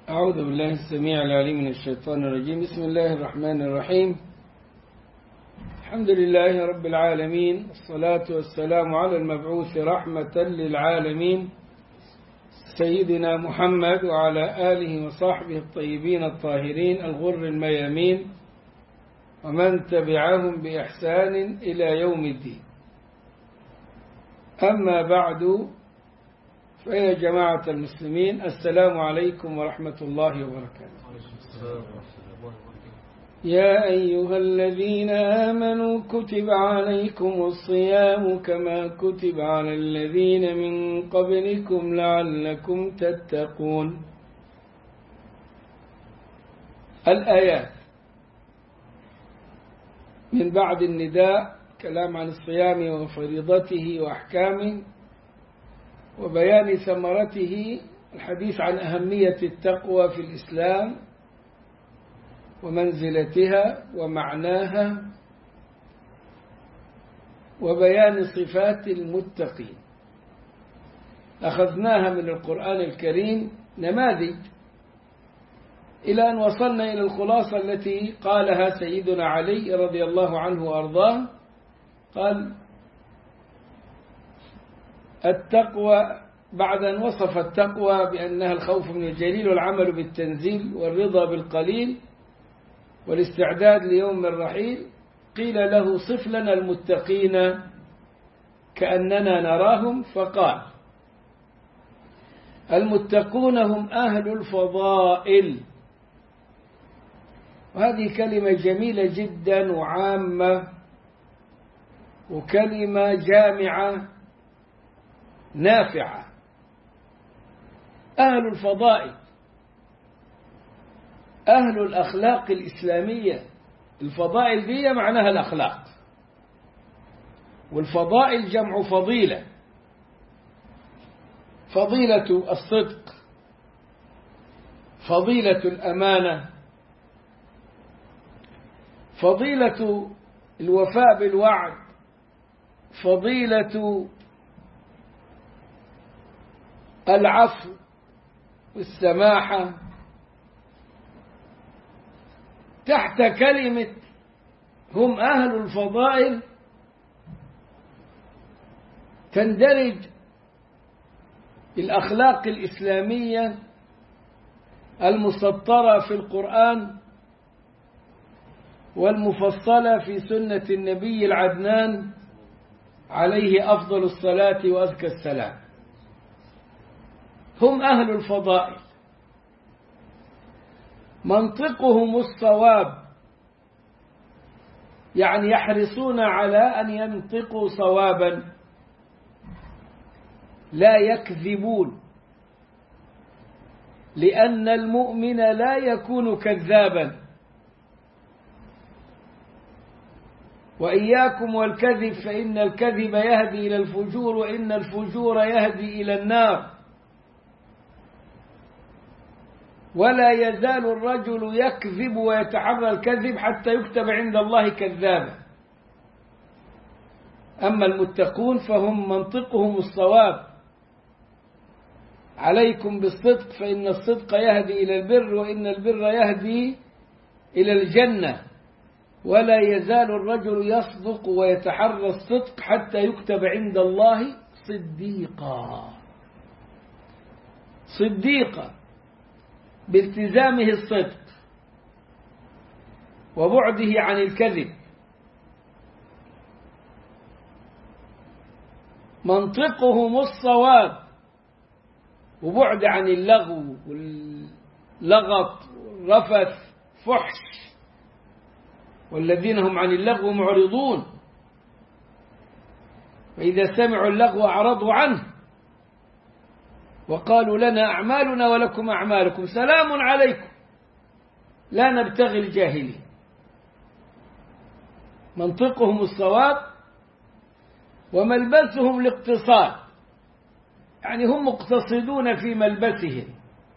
أعوذ بالله السميع العليم من الشيطان الرجيم بسم الله الرحمن الرحيم الحمد لله رب العالمين الصلاة والسلام على المبعوث رحمة للعالمين سيدنا محمد وعلى آله وصحبه الطيبين الطاهرين الغر الميامين ومن تبعهم بإحسان إلى يوم الدين أما بعد فيا جماعة المسلمين السلام عليكم ورحمة الله وبركاته يا أيها الذين آمنوا كتب عليكم الصيام كما كتب على الذين من قبلكم لعلكم تتقون الآيات من بعد النداء كلام عن الصيام وفريضته وأحكامه وبيان ثمرته الحديث عن أهمية التقوى في الإسلام ومنزلتها ومعناها وبيان صفات المتقين أخذناها من القرآن الكريم نماذج إلى أن وصلنا إلى الخلاصة التي قالها سيدنا علي رضي الله عنه وأرضاه قال التقوى بعد أن وصف التقوى بأنها الخوف من الجليل والعمل بالتنزيل والرضا بالقليل والاستعداد ليوم الرحيل قيل له صف لنا المتقين كأننا نراهم فقال المتقون هم أهل الفضائل وهذه كلمة جميلة جدا وعامة وكلمة جامعة نافعة أهل الفضائل أهل الأخلاق الإسلامية الفضائل دي معناها الأخلاق والفضائل جمع فضيلة فضيلة الصدق فضيلة الأمانة فضيلة الوفاء بالوعد فضيلة العفو والسماحة تحت كلمة هم أهل الفضائل تندرج الأخلاق الإسلامية المسطرة في القرآن والمفصلة في سنة النبي العدنان عليه أفضل الصلاة وأزكى السلام هم أهل الفضائل منطقهم الصواب يعني يحرصون على أن ينطقوا صوابا لا يكذبون لأن المؤمن لا يكون كذابا وإياكم والكذب فإن الكذب يهدي إلى الفجور وإن الفجور يهدي إلى النار ولا يزال الرجل يكذب ويتحرى الكذب حتى يكتب عند الله كذابا أما المتقون فهم منطقهم الصواب عليكم بالصدق فإن الصدق يهدي إلى البر وإن البر يهدي إلى الجنة ولا يزال الرجل يصدق ويتحرى الصدق حتى يكتب عند الله صديقا صديقا بالتزامه الصدق وبعده عن الكذب منطقهم الصواب وبعد عن اللغو واللغط والرفث فحش والذين هم عن اللغو معرضون فإذا سمعوا اللغو أعرضوا عنه وقالوا لنا أعمالنا ولكم أعمالكم سلام عليكم لا نبتغي الجاهلين منطقهم الصواب وملبسهم الاقتصاد يعني هم مقتصدون في ملبسهم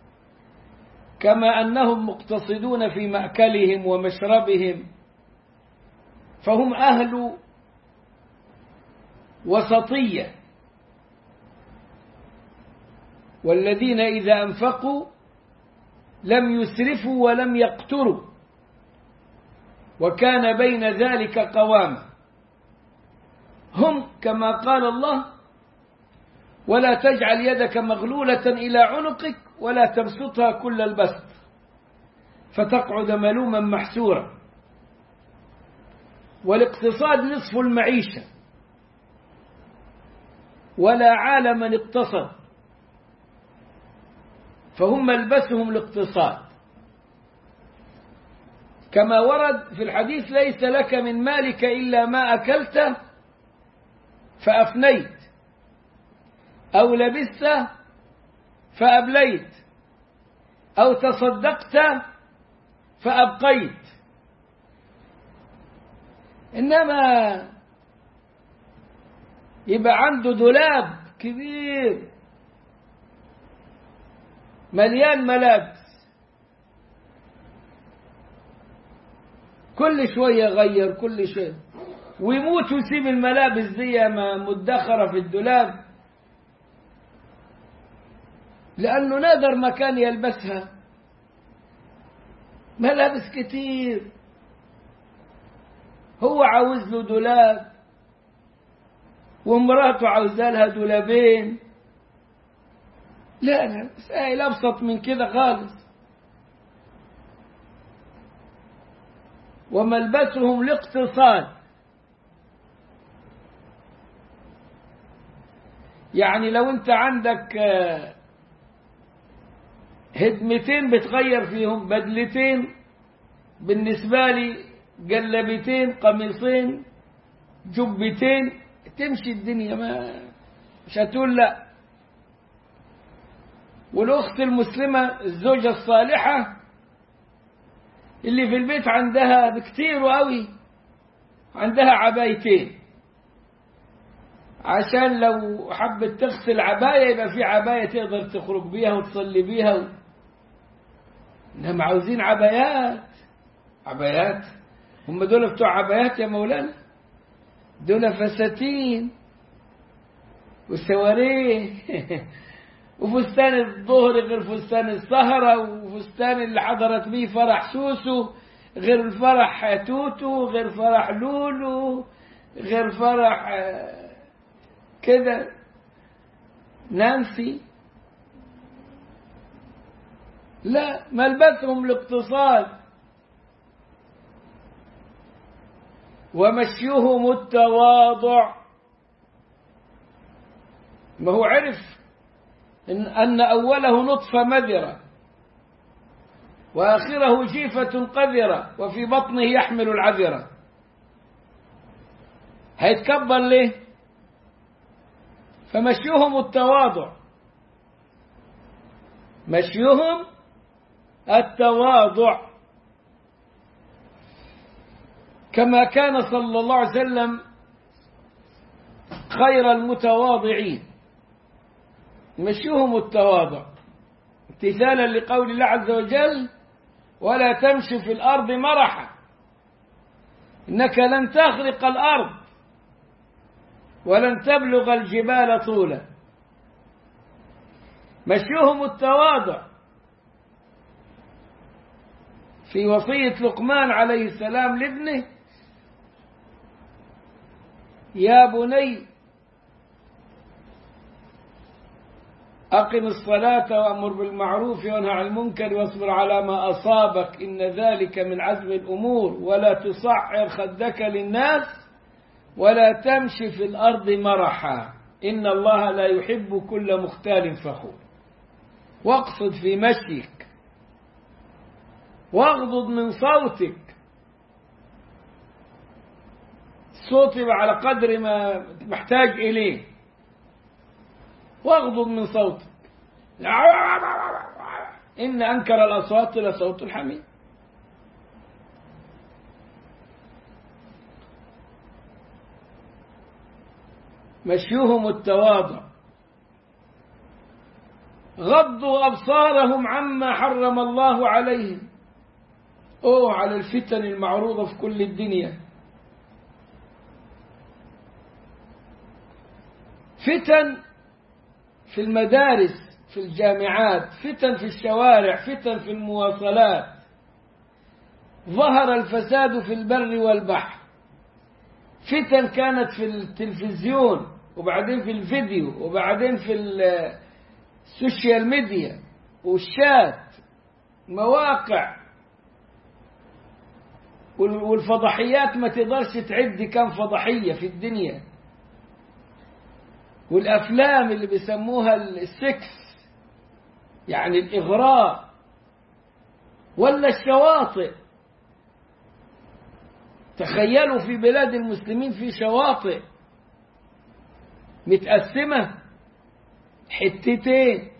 كما أنهم مقتصدون في مأكلهم ومشربهم فهم أهل وسطية والذين إذا أنفقوا لم يسرفوا ولم يقتروا وكان بين ذلك قواما هم كما قال الله ولا تجعل يدك مغلولة إلى عنقك ولا تبسطها كل البسط فتقعد ملوما محسورا والاقتصاد نصف المعيشة ولا عال من اقتصد فهم ملبسهم الاقتصاد كما ورد في الحديث ليس لك من مالك إلا ما أكلته فأفنيت أو لبست فأبليت أو تصدقت فأبقيت إنما يبقى عنده دولاب كبير مليان ملابس كل شوية يغير كل شيء ويموت ويسيب الملابس دي مدخرة في الدولاب لأنه نادر مكان يلبسها ملابس كتير هو عاوز له دولاب ومراته عاوزة لها دولابين لا لا مسائل أبسط من كده خالص وملبسهم الاقتصاد يعني لو انت عندك هدمتين بتغير فيهم بدلتين بالنسبة لي جلبتين قميصين جبتين تمشي الدنيا ما مش هتقول لا والأخت المسلمة الزوجة الصالحة اللي في البيت عندها بكتير قوي عندها عبايتين عشان لو حبت تغسل عباية يبقى في عباية تقدر تخرج بيها وتصلي بيها و... انهم عاوزين عبايات عبايات هم دول بتوع عبايات يا مولانا دول فساتين وسواريه وفستان الظهر غير فستان السهرة وفستان اللي حضرت بيه فرح سوسو غير الفرح توتو غير فرح لولو غير فرح كده نانسي لا ملبسهم الاقتصاد ومشيهم التواضع ما هو عرف إن, أن أوله نطفة مذرة وآخره جيفة قذرة وفي بطنه يحمل العذرة هيتكبر ليه فمشيهم التواضع مشيهم التواضع كما كان صلى الله عليه وسلم خير المتواضعين مشيهم التواضع امتثالا لقول الله عز وجل ولا تمشي في الأرض مرحا إنك لن تخرق الأرض ولن تبلغ الجبال طولا مشيهم التواضع في وصية لقمان عليه السلام لابنه يا بني أقم الصلاة وأمر بالمعروف وانهى عن المنكر واصبر على ما أصابك إن ذلك من عزم الأمور ولا تصعر خدك للناس ولا تمشي في الأرض مرحا إن الله لا يحب كل مختال فخور واقصد في مشيك واغضض من صوتك الصوت يبقى على قدر ما محتاج إليه واغضض من صوتك إن أنكر الأصوات لصوت الحميد مشيهم التواضع غضوا أبصارهم عما حرم الله عليهم أوه على الفتن المعروضة في كل الدنيا فتن في المدارس في الجامعات فتن في الشوارع فتن في المواصلات ظهر الفساد في البر والبحر فتن كانت في التلفزيون وبعدين في الفيديو وبعدين في السوشيال ميديا والشات مواقع والفضحيات ما تقدرش تعد كم فضحية في الدنيا والأفلام اللي بيسموها السكس يعني الإغراء ولا الشواطئ تخيلوا في بلاد المسلمين في شواطئ متقسمة حتتين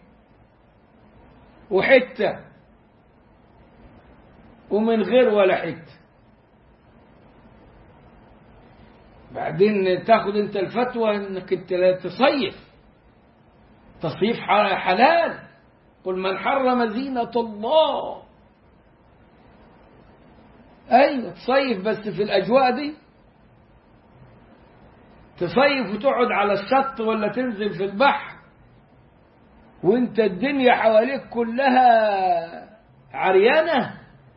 وحتة ومن غير ولا حتة بعدين تاخد انت الفتوى انك انت لا تصيف تصيف حلال قل من حرم زينة الله ايوه تصيف بس في الاجواء دي تصيف وتقعد على الشط ولا تنزل في البحر وانت الدنيا حواليك كلها عريانة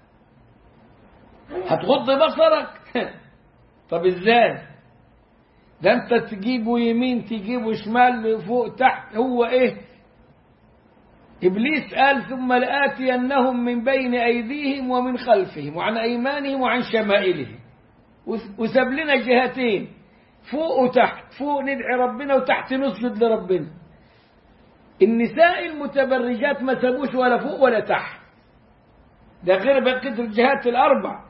هتغض بصرك طب ازاي ده انت تجيبه يمين تجيبه شمال فوق تحت هو ايه ابليس قال ثم لاتينهم من بين ايديهم ومن خلفهم وعن ايمانهم وعن شمائلهم وساب لنا جهتين فوق وتحت فوق ندعي ربنا وتحت نسجد لربنا النساء المتبرجات ما سابوش ولا فوق ولا تحت ده غير بقيه الجهات الاربع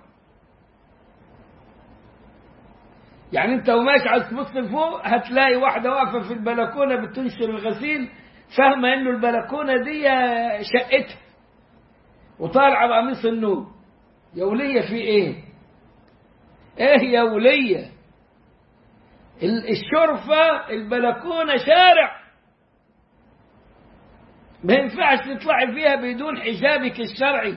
يعني انت وماشي عايز تبص لفوق هتلاقي واحده واقفه في البلكونه بتنشر الغسيل فاهمه انه البلكونه دي شقتها وطالعه بقميص النوم يا وليه في ايه؟ ايه يا وليه؟ الشرفه البلكونه شارع ما ينفعش تطلعي فيها بدون حجابك الشرعي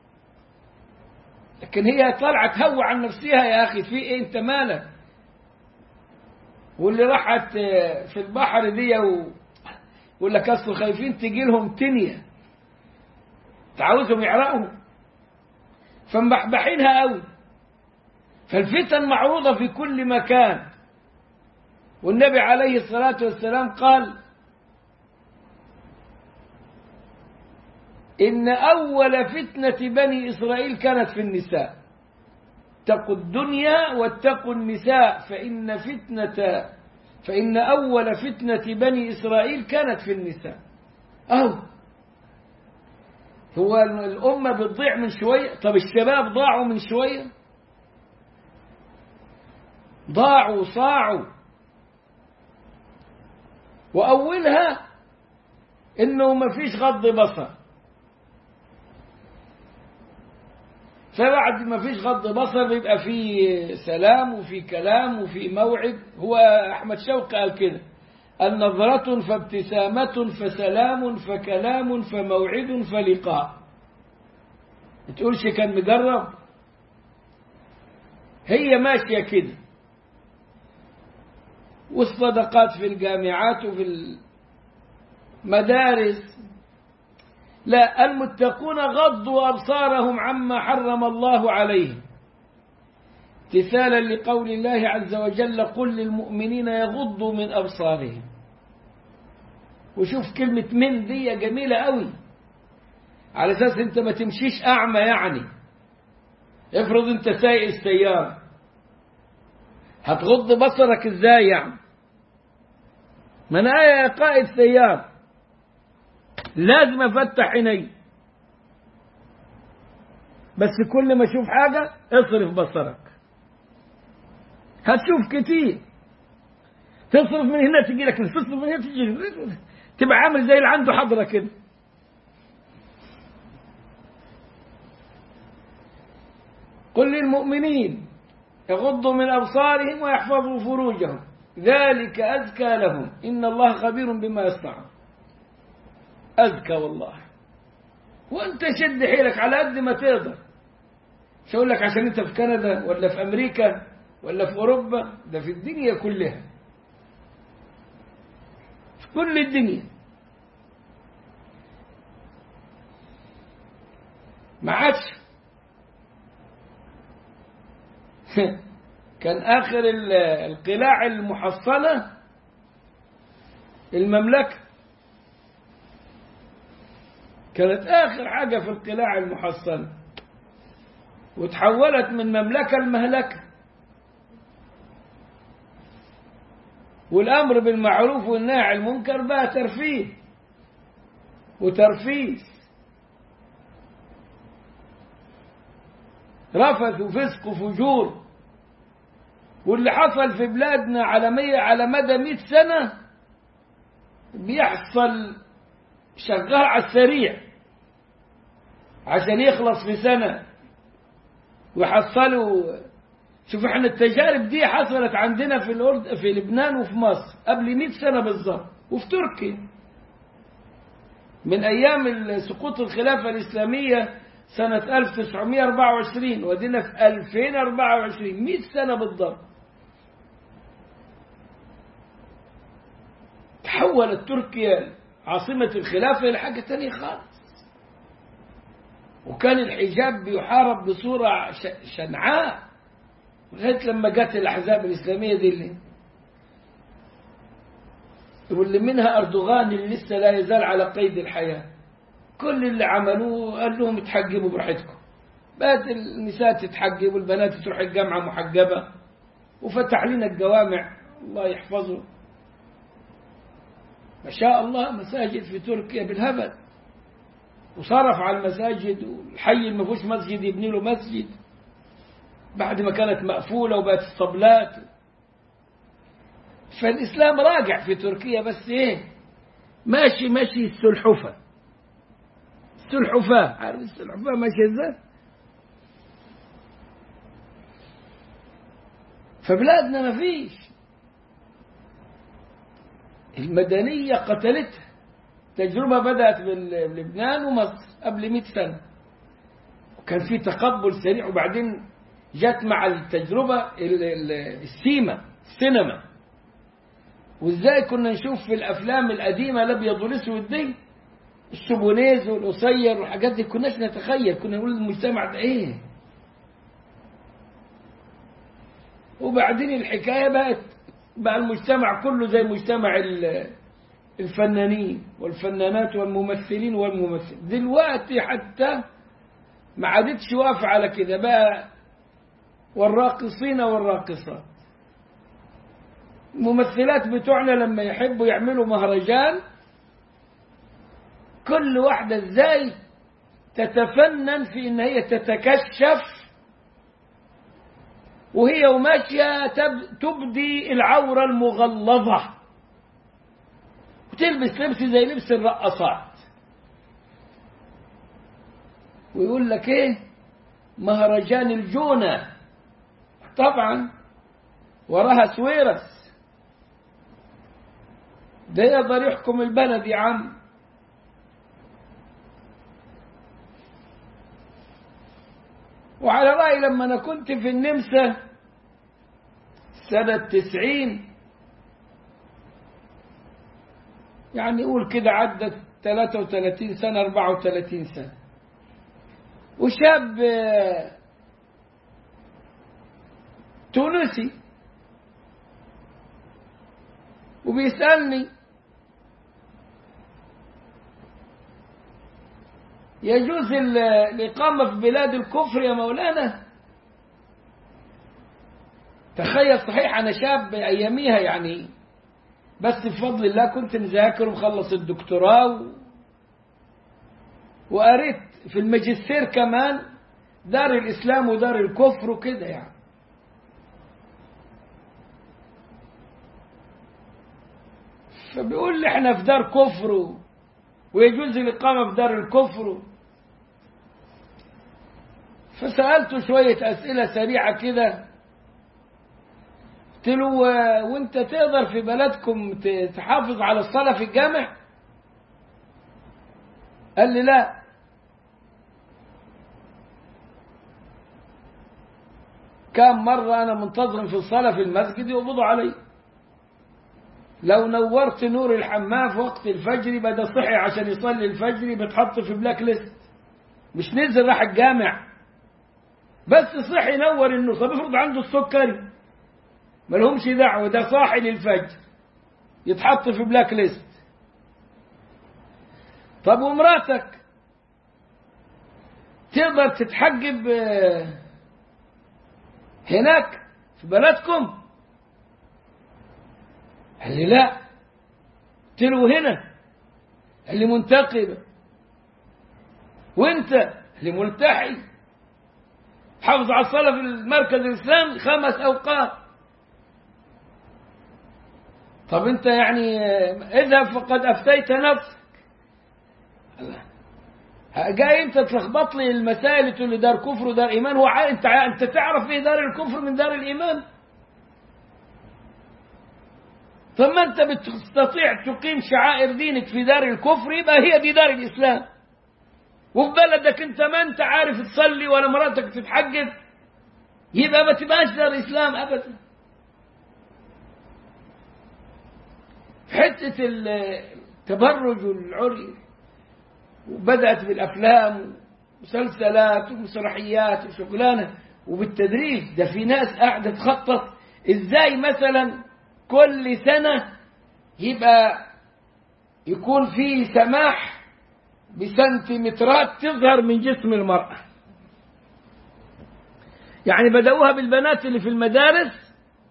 لكن هي طالعه تهوى عن نفسها يا اخي في ايه انت مالك؟ واللي راحت في البحر دي و... يقول لك اصل خايفين تجي لهم تنية تعاوزهم يعرقوا فمبحبحينها قوي فالفتن معروضة في كل مكان والنبي عليه الصلاة والسلام قال إن أول فتنة بني إسرائيل كانت في النساء اتقوا الدنيا واتقوا النساء فإن فتنة فإن أول فتنة بني إسرائيل كانت في النساء أو هو الأمة بتضيع من شوية طب الشباب ضاعوا من شوية ضاعوا صاعوا وأولها إنه ما فيش غض بصر فبعد ما فيش غض بصر يبقى في سلام وفي كلام وفي موعد هو أحمد شوقي قال كده النظرة فابتسامة فسلام فكلام فموعد فلقاء تقولش كان مجرب هي ماشية كده والصدقات في الجامعات وفي المدارس لا المتقون غضوا أبصارهم عما حرم الله عليهم امتثالا لقول الله عز وجل قل للمؤمنين يغضوا من أبصارهم وشوف كلمة من دي جميلة قوي على أساس أنت ما تمشيش أعمى يعني افرض أنت سايق السيارة هتغض بصرك ازاي يعني ما انا يا قائد سيارة لازم افتح عيني بس كل ما اشوف حاجة اصرف بصرك هتشوف كتير تصرف من هنا تجي لك تصرف من هنا تجي تبقى عامل زي اللي عنده حضرة كده قل للمؤمنين يغضوا من أبصارهم ويحفظوا فروجهم ذلك أزكى لهم إن الله خبير بما يصنعون أزكى والله وأنت شد حيلك على قد ما تقدر مش أقول لك عشان أنت في كندا ولا في أمريكا ولا في أوروبا ده في الدنيا كلها في كل الدنيا ما عادش كان آخر القلاع المحصنة المملكة كانت آخر حاجة في القلاع المحصنة وتحولت من مملكة لمهلكة والأمر بالمعروف والنهي عن المنكر بقى ترفيه وترفيس رفث وفسق وفجور واللي حصل في بلادنا على مية على مدى مئة سنة بيحصل شغال على السريع عشان يخلص في سنة ويحصلوا شوف احنا التجارب دي حصلت عندنا في الأرض في لبنان وفي مصر قبل 100 سنة بالظبط وفي تركيا من أيام سقوط الخلافة الإسلامية سنة 1924 ودينا في 2024 100 سنة بالضبط تحولت تركيا عاصمة الخلافة إلى حاجة تانية خالص وكان الحجاب بيحارب بصورة شنعاء لغاية لما جت الأحزاب الإسلامية دي اللي واللي منها أردوغان اللي لسه لا يزال على قيد الحياة كل اللي عملوه قال لهم اتحجبوا براحتكم بقت النساء تتحجب والبنات تروح الجامعة محجبة وفتح لنا الجوامع الله يحفظه ما شاء الله مساجد في تركيا بالهبل وصرف على المساجد والحي اللي ما فيهوش مسجد يبني له مسجد بعد ما كانت مقفولة وبقت الصبلات فالإسلام راجع في تركيا بس إيه ماشي ماشي السلحفة السلحفاة عارف السلحفاة ماشي إزاي فبلادنا ما فيش المدنية قتلتها تجربة بدأت بلبنان ومصر قبل 100 سنة وكان في تقبل سريع وبعدين جت مع التجربة السيما السينما وازاي كنا نشوف في الافلام القديمه الابيض والاسود دي السبونيز والقصير والحاجات دي كناش نتخيل كنا نقول المجتمع ده ايه وبعدين الحكايه بقت بقى المجتمع كله زي مجتمع الفنانين والفنانات والممثلين والممثل دلوقتي حتى ما عادتش واقف على كده بقى والراقصين والراقصات الممثلات بتوعنا لما يحبوا يعملوا مهرجان كل واحدة ازاي تتفنن في ان هي تتكشف وهي وماشية تبدي العورة المغلظة وتلبس لبس زي لبس الرقصات ويقول لك ايه مهرجان الجونة طبعا وراها سويرس ده يقدر يحكم البلد يا عم وعلى رأي لما أنا كنت في النمسا سنة تسعين يعني قول كده عدت 33 سنة 34 سنة وشاب تونسي وبيسألني يجوز الإقامة في بلاد الكفر يا مولانا تخيل صحيح أنا شاب أياميها يعني بس بفضل الله كنت مذاكر ومخلص الدكتوراه و... وقريت في الماجستير كمان دار الإسلام ودار الكفر وكده يعني فبيقول لي احنا في دار كفر ويجوز الإقامة في دار الكفر فسألته شوية أسئلة سريعة كده قلت له وانت تقدر في بلدكم تحافظ على الصلاة في الجامع قال لي لا كم مرة أنا منتظم في الصلاة في المسجد يقبضوا علي لو نورت نور الحمام في وقت الفجر بدا صحي عشان يصلي الفجر بتحط في بلاك ليست مش نزل راح الجامع بس صحي ينور انه طب افرض عنده السكري ما لهمش دعوه ده صاحي للفجر يتحط في بلاك ليست طب ومراتك تقدر تتحجب هناك في بلدكم قال لي لا قلت له هنا قال لي منتقبة وانت قال لي ملتحي حافظ على الصلاة في المركز الإسلامي خمس أوقات طب انت يعني اذهب فقد أفتيت نفسك جاي انت تلخبط لي المسائل تقول لي دار كفر ودار ايمان هو انت انت تعرف ايه دار الكفر من دار الايمان طب ما انت بتستطيع تقيم شعائر دينك في دار الكفر يبقى هي دي دار الاسلام وفي بلدك انت ما انت عارف تصلي ولا مراتك تتحجب يبقى ما تبقاش دار اسلام ابدا حته التبرج والعري وبدأت بالأفلام ومسلسلات ومسرحيات وشغلانة وبالتدريج ده في ناس قاعدة تخطط ازاي مثلا كل سنة يبقى يكون في سماح بسنتيمترات تظهر من جسم المرأة يعني بدأوها بالبنات اللي في المدارس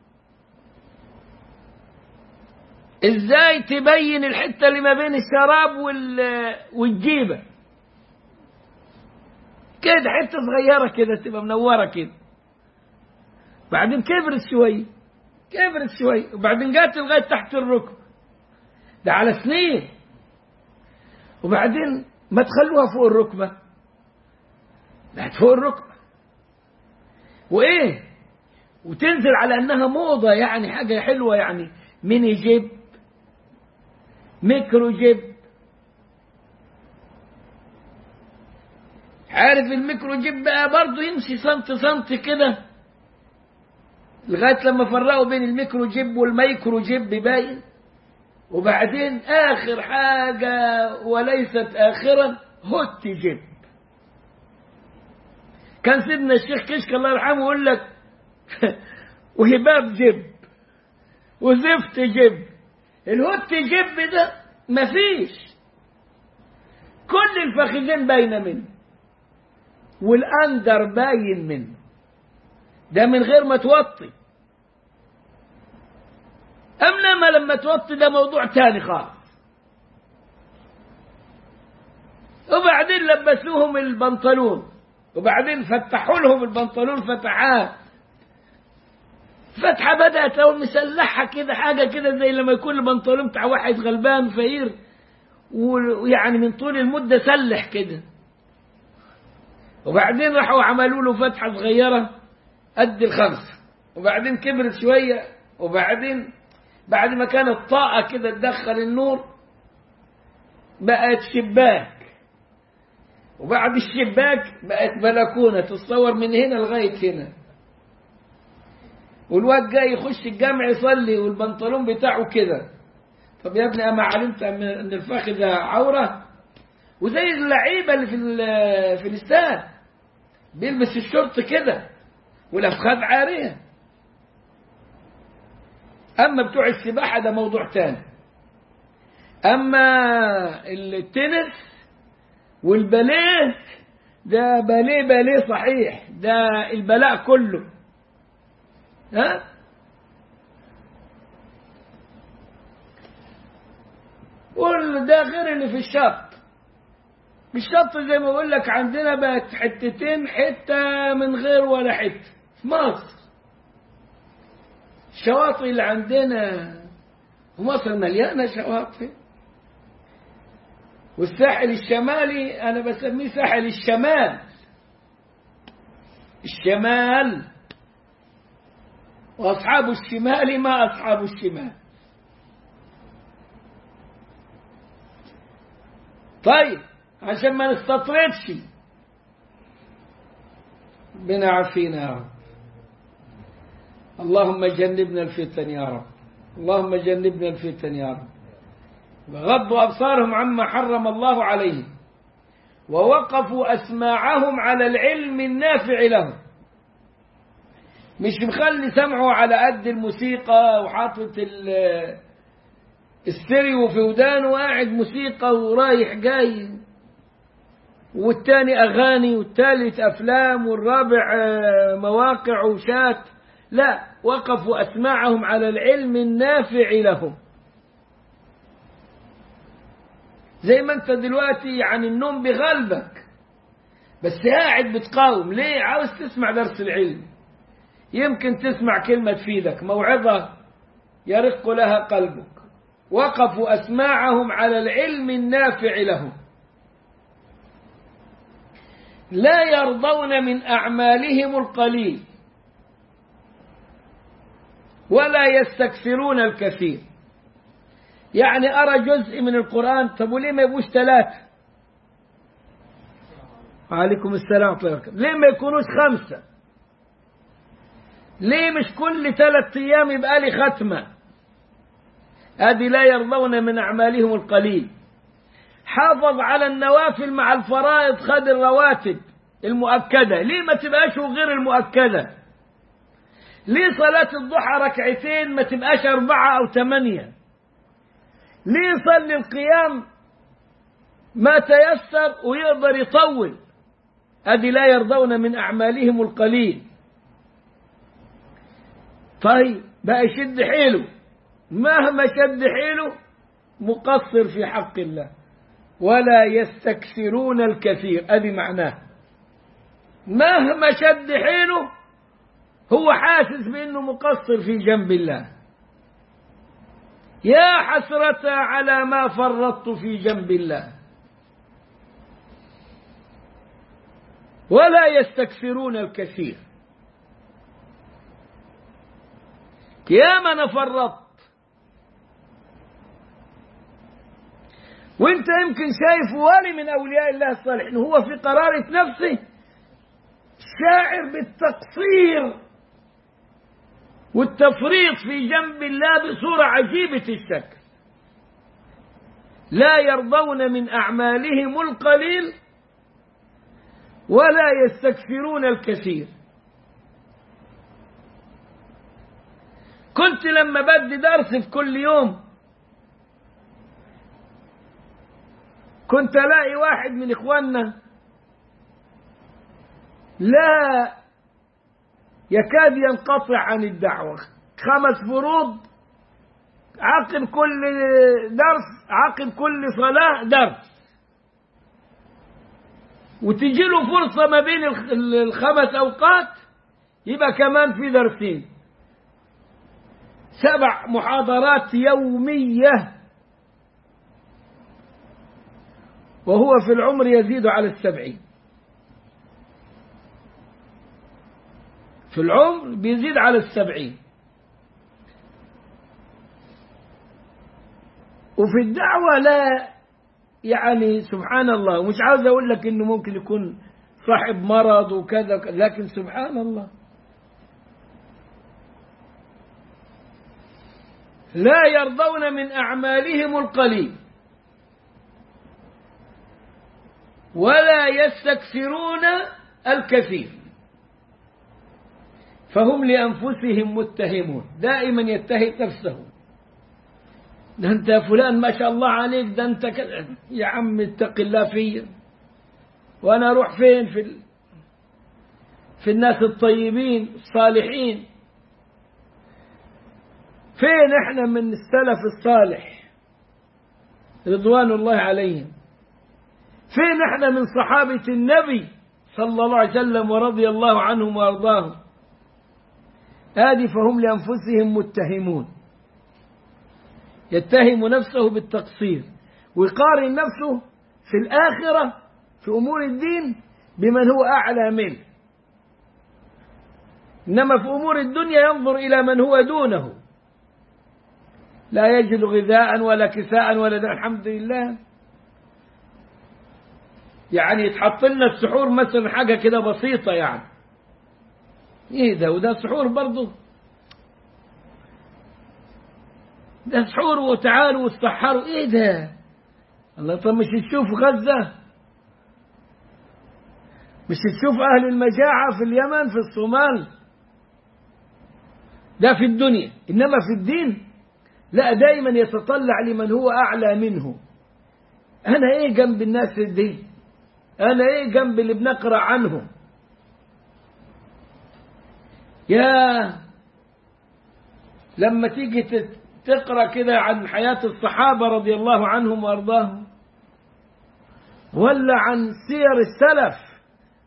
ازاي تبين الحتة اللي ما بين الشراب والجيبة كده حتة صغيرة كده تبقى منورة كده بعدين كبرت شوي كبرت شوي وبعدين جات لغاية تحت الركب ده على سنين وبعدين ما تخلوها فوق الركبة بقت فوق الركبة وإيه وتنزل على أنها موضة يعني حاجة حلوة يعني ميني جيب ميكرو جيب عارف الميكرو جيب بقى برضه يمشي سنت سنت كده لغاية لما فرقوا بين الميكرو جيب والميكرو جيب باين وبعدين آخر حاجة وليست آخرا هوت جيب كان سيدنا الشيخ كشك الله يرحمه يقول لك وهباب جيب وزفت جيب الهوت جيب ده مفيش كل الفخذين باينه منه والاندر باين منه ده من غير ما توطي أما لما توطي ده موضوع تاني خالص وبعدين لبسوهم البنطلون وبعدين فتحوا لهم البنطلون فتحات فتحة بدأت أو مسلحة كده حاجة كده زي لما يكون البنطلون بتاع واحد غلبان فقير ويعني من طول المدة سلح كده وبعدين راحوا عملوا له فتحة صغيرة قد الخمسة وبعدين كبرت شوية وبعدين بعد ما كانت طاقة كده تدخل النور بقت شباك وبعد الشباك بقت بلكونة تتصور من هنا لغاية هنا والواد جاي يخش الجامع يصلي والبنطلون بتاعه كده طب يا ابني أما علمت أن الفخذ عورة وزي اللعيبة اللي في في الاستاد بيلبس الشورت كده والأفخاذ عارية أما بتوع السباحة ده موضوع تاني أما التنس والباليه ده باليه باليه صحيح ده البلاء كله ها قول ده غير اللي في الشط الشط زي ما بقول لك عندنا بقت حتتين حتة من غير ولا حتة في مصر الشواطئ اللي عندنا ومصر مليانة شواطئ والساحل الشمالي أنا بسميه ساحل الشمال الشمال وأصحاب الشمال ما أصحاب الشمال طيب عشان ما نستطردش بنا عافينا يا رب اللهم جنبنا الفتن يا رب اللهم جنبنا الفتن يا رب وغضوا أبصارهم عما حرم الله عليهم ووقفوا أسماعهم على العلم النافع لهم مش مخلي سمعه على قد الموسيقى وحاطط الستيريو في ودانه وقاعد موسيقى ورايح جاي والتاني أغاني والتالت أفلام والرابع مواقع وشات لا وقفوا أسماعهم على العلم النافع لهم زي ما انت دلوقتي يعني النوم بغلبك بس قاعد بتقاوم ليه عاوز تسمع درس العلم يمكن تسمع كلمة تفيدك موعظة يرق لها قلبك وقفوا أسماعهم على العلم النافع لهم لا يرضون من أعمالهم القليل ولا يستكثرون الكثير يعني أرى جزء من القرآن طب وليه ما يبقوش ثلاثة وعليكم السلام ورحمة الله وبركاته ليه ما يكونوش خمسة ليه مش كل ثلاث أيام يبقى لي ختمة هذه لا يرضون من أعمالهم القليل حافظ على النوافل مع الفرائض خد الرواتب المؤكدة ليه ما تبقاش غير المؤكدة ليه صلاة الضحى ركعتين ما تبقاش أربعة أو ثمانية ليه يصلي القيام ما تيسر ويقدر يطول هذه لا يرضون من أعمالهم القليل طيب بقى يشد حيله مهما شد حيله مقصر في حق الله ولا يستكثرون الكثير هذه معناه مهما شد حيله هو حاسس بأنه مقصر في جنب الله يا حسرة على ما فرطت في جنب الله ولا يستكثرون الكثير يا من أنا فرطت وانت يمكن شايف ولي من أولياء الله الصالحين هو في قرارة نفسه شاعر بالتقصير والتفريط في جنب الله بصورة عجيبة الشكل لا يرضون من أعمالهم القليل ولا يستكثرون الكثير كنت لما بدي درس في كل يوم كنت الاقي واحد من اخواننا لا يكاد ينقطع عن الدعوة خمس فروض عقب كل درس عقب كل صلاة درس وتجي له فرصة ما بين الخمس أوقات يبقى كمان في درسين سبع محاضرات يومية وهو في العمر يزيد على السبعين في العمر بيزيد على السبعين وفي الدعوة لا يعني سبحان الله مش عاوز أقول لك إنه ممكن يكون صاحب مرض وكذا لكن سبحان الله لا يرضون من أعمالهم القليل ولا يستكثرون الكثير فهم لأنفسهم متهمون دائما يتهم نفسه ده أنت يا فلان ما شاء الله عليك ده أنت كذا يا عم اتق الله فيا وأنا أروح فين في ال... في الناس الطيبين الصالحين فين احنا من السلف الصالح رضوان الله عليهم فين احنا من صحابة النبي صلى الله عليه وسلم ورضي الله عنهم وارضاهم هذه فهم لأنفسهم متهمون يتهم نفسه بالتقصير ويقارن نفسه في الآخرة في أمور الدين بمن هو أعلى منه إنما في أمور الدنيا ينظر إلى من هو دونه لا يجد غذاء ولا كساء ولا ده الحمد لله يعني يتحط لنا السحور مثلا حاجة كده بسيطة يعني ايه ده وده سحور برضه ده سحور وتعالوا وتسحروا ايه ده الله طب مش تشوف غزة مش تشوف أهل المجاعة في اليمن في الصومال ده في الدنيا إنما في الدين لا دايما يتطلع لمن هو أعلى منه أنا إيه جنب الناس دي أنا إيه جنب اللي بنقرأ عنهم يا لما تيجي تقرأ كده عن حياة الصحابة رضي الله عنهم وأرضاهم ولا عن سير السلف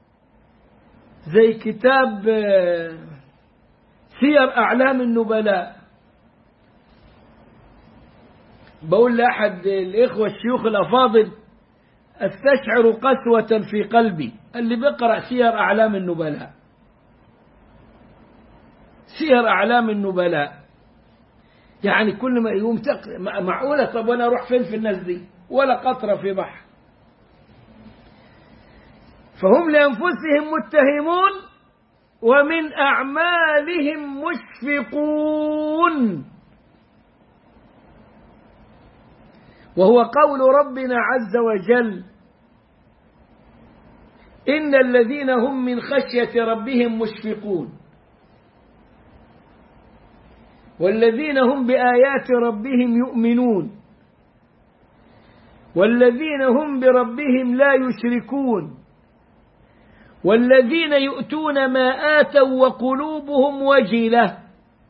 زي كتاب سير أعلام النبلاء بقول لأحد الإخوة الشيوخ الأفاضل استشعر قسوة في قلبي اللي بيقرأ سير أعلام النبلاء سير أعلام النبلاء يعني كل ما يقوم تقرأ معقولة طب وأنا أروح فين في الناس دي ولا قطرة في بحر فهم لأنفسهم متهمون ومن أعمالهم مشفقون وهو قول ربنا عز وجل إن الذين هم من خشية ربهم مشفقون والذين هم بآيات ربهم يؤمنون والذين هم بربهم لا يشركون والذين يؤتون ما آتوا وقلوبهم وجلة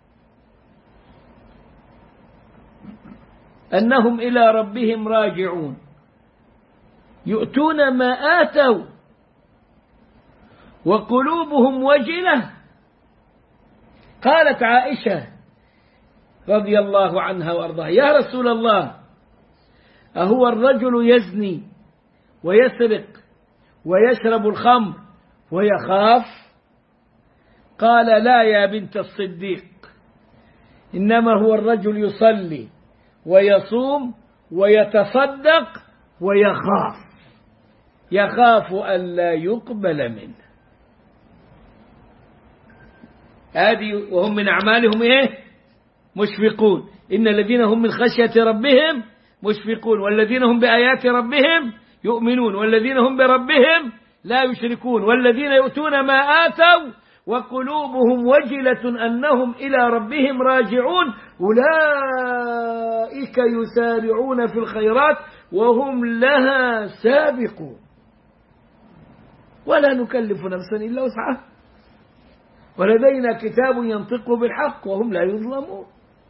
أنهم إلى ربهم راجعون يؤتون ما آتوا وقلوبهم وجلة قالت عائشة رضي الله عنها وأرضاها يا رسول الله أهو الرجل يزني ويسرق ويشرب الخمر ويخاف قال لا يا بنت الصديق إنما هو الرجل يصلي ويصوم ويتصدق ويخاف يخاف ألا يقبل منه هذه وهم من أعمالهم إيه مشفقون إن الذين هم من خشية ربهم مشفقون والذين هم بآيات ربهم يؤمنون والذين هم بربهم لا يشركون والذين يؤتون ما آتوا وقلوبهم وجلة أنهم إلى ربهم راجعون أولئك يسارعون في الخيرات وهم لها سابقون ولا نكلف نفسا إلا وسعها ولدينا كتاب ينطق بالحق وهم لا يظلمون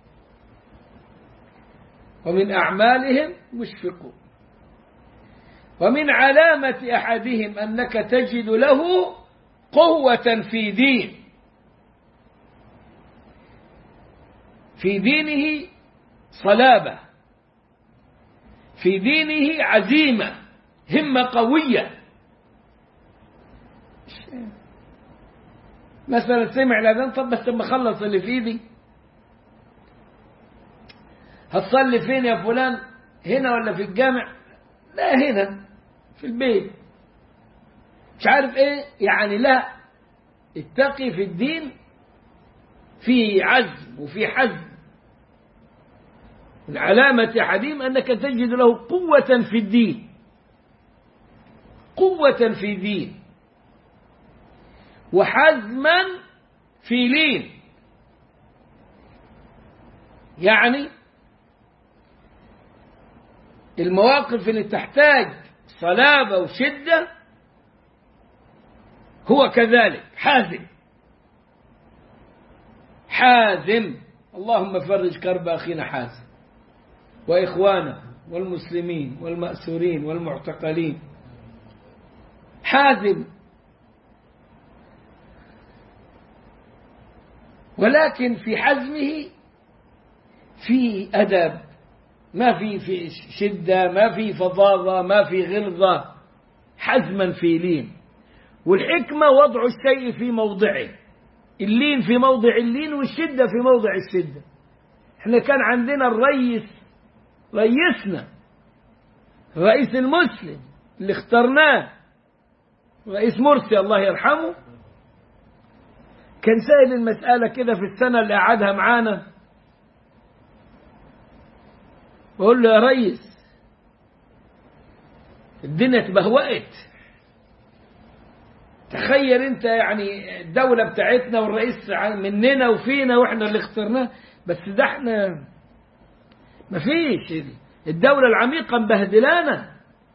ومن أعمالهم مشفقون ومن علامة أحدهم أنك تجد له قوة في دين في دينه صلابة في دينه عزيمة همة قوية مثلا سمع الأذان طب بس لما أخلص اللي في إيدي هتصلي فين يا فلان هنا ولا في الجامع لا هنا في البيت مش عارف ايه يعني لا اتقي في الدين في عزم وفي حزم من علامة حديم أنك تجد له قوة في الدين قوة في دين وحزما في لين يعني المواقف اللي تحتاج صلابة وشدة هو كذلك حازم حازم اللهم فرج كرب أخينا حازم وإخوانه والمسلمين والمأسورين والمعتقلين حازم ولكن في حزمه في أدب ما في في شدة ما في فظاظة ما في غلظة حزما في لين والحكمة وضع الشيء في موضعه اللين في موضع اللين والشدة في موضع الشدة احنا كان عندنا الرئيس رئيسنا الرئيس المسلم اللي اخترناه رئيس مرسي الله يرحمه كان سائل المسألة كده في السنة اللي قعدها معانا بقول له يا ريس الدنيا اتبهوأت تخيل انت يعني الدولة بتاعتنا والرئيس مننا وفينا واحنا اللي اخترناه بس ده احنا مفيش الدولة العميقة مبهدلانا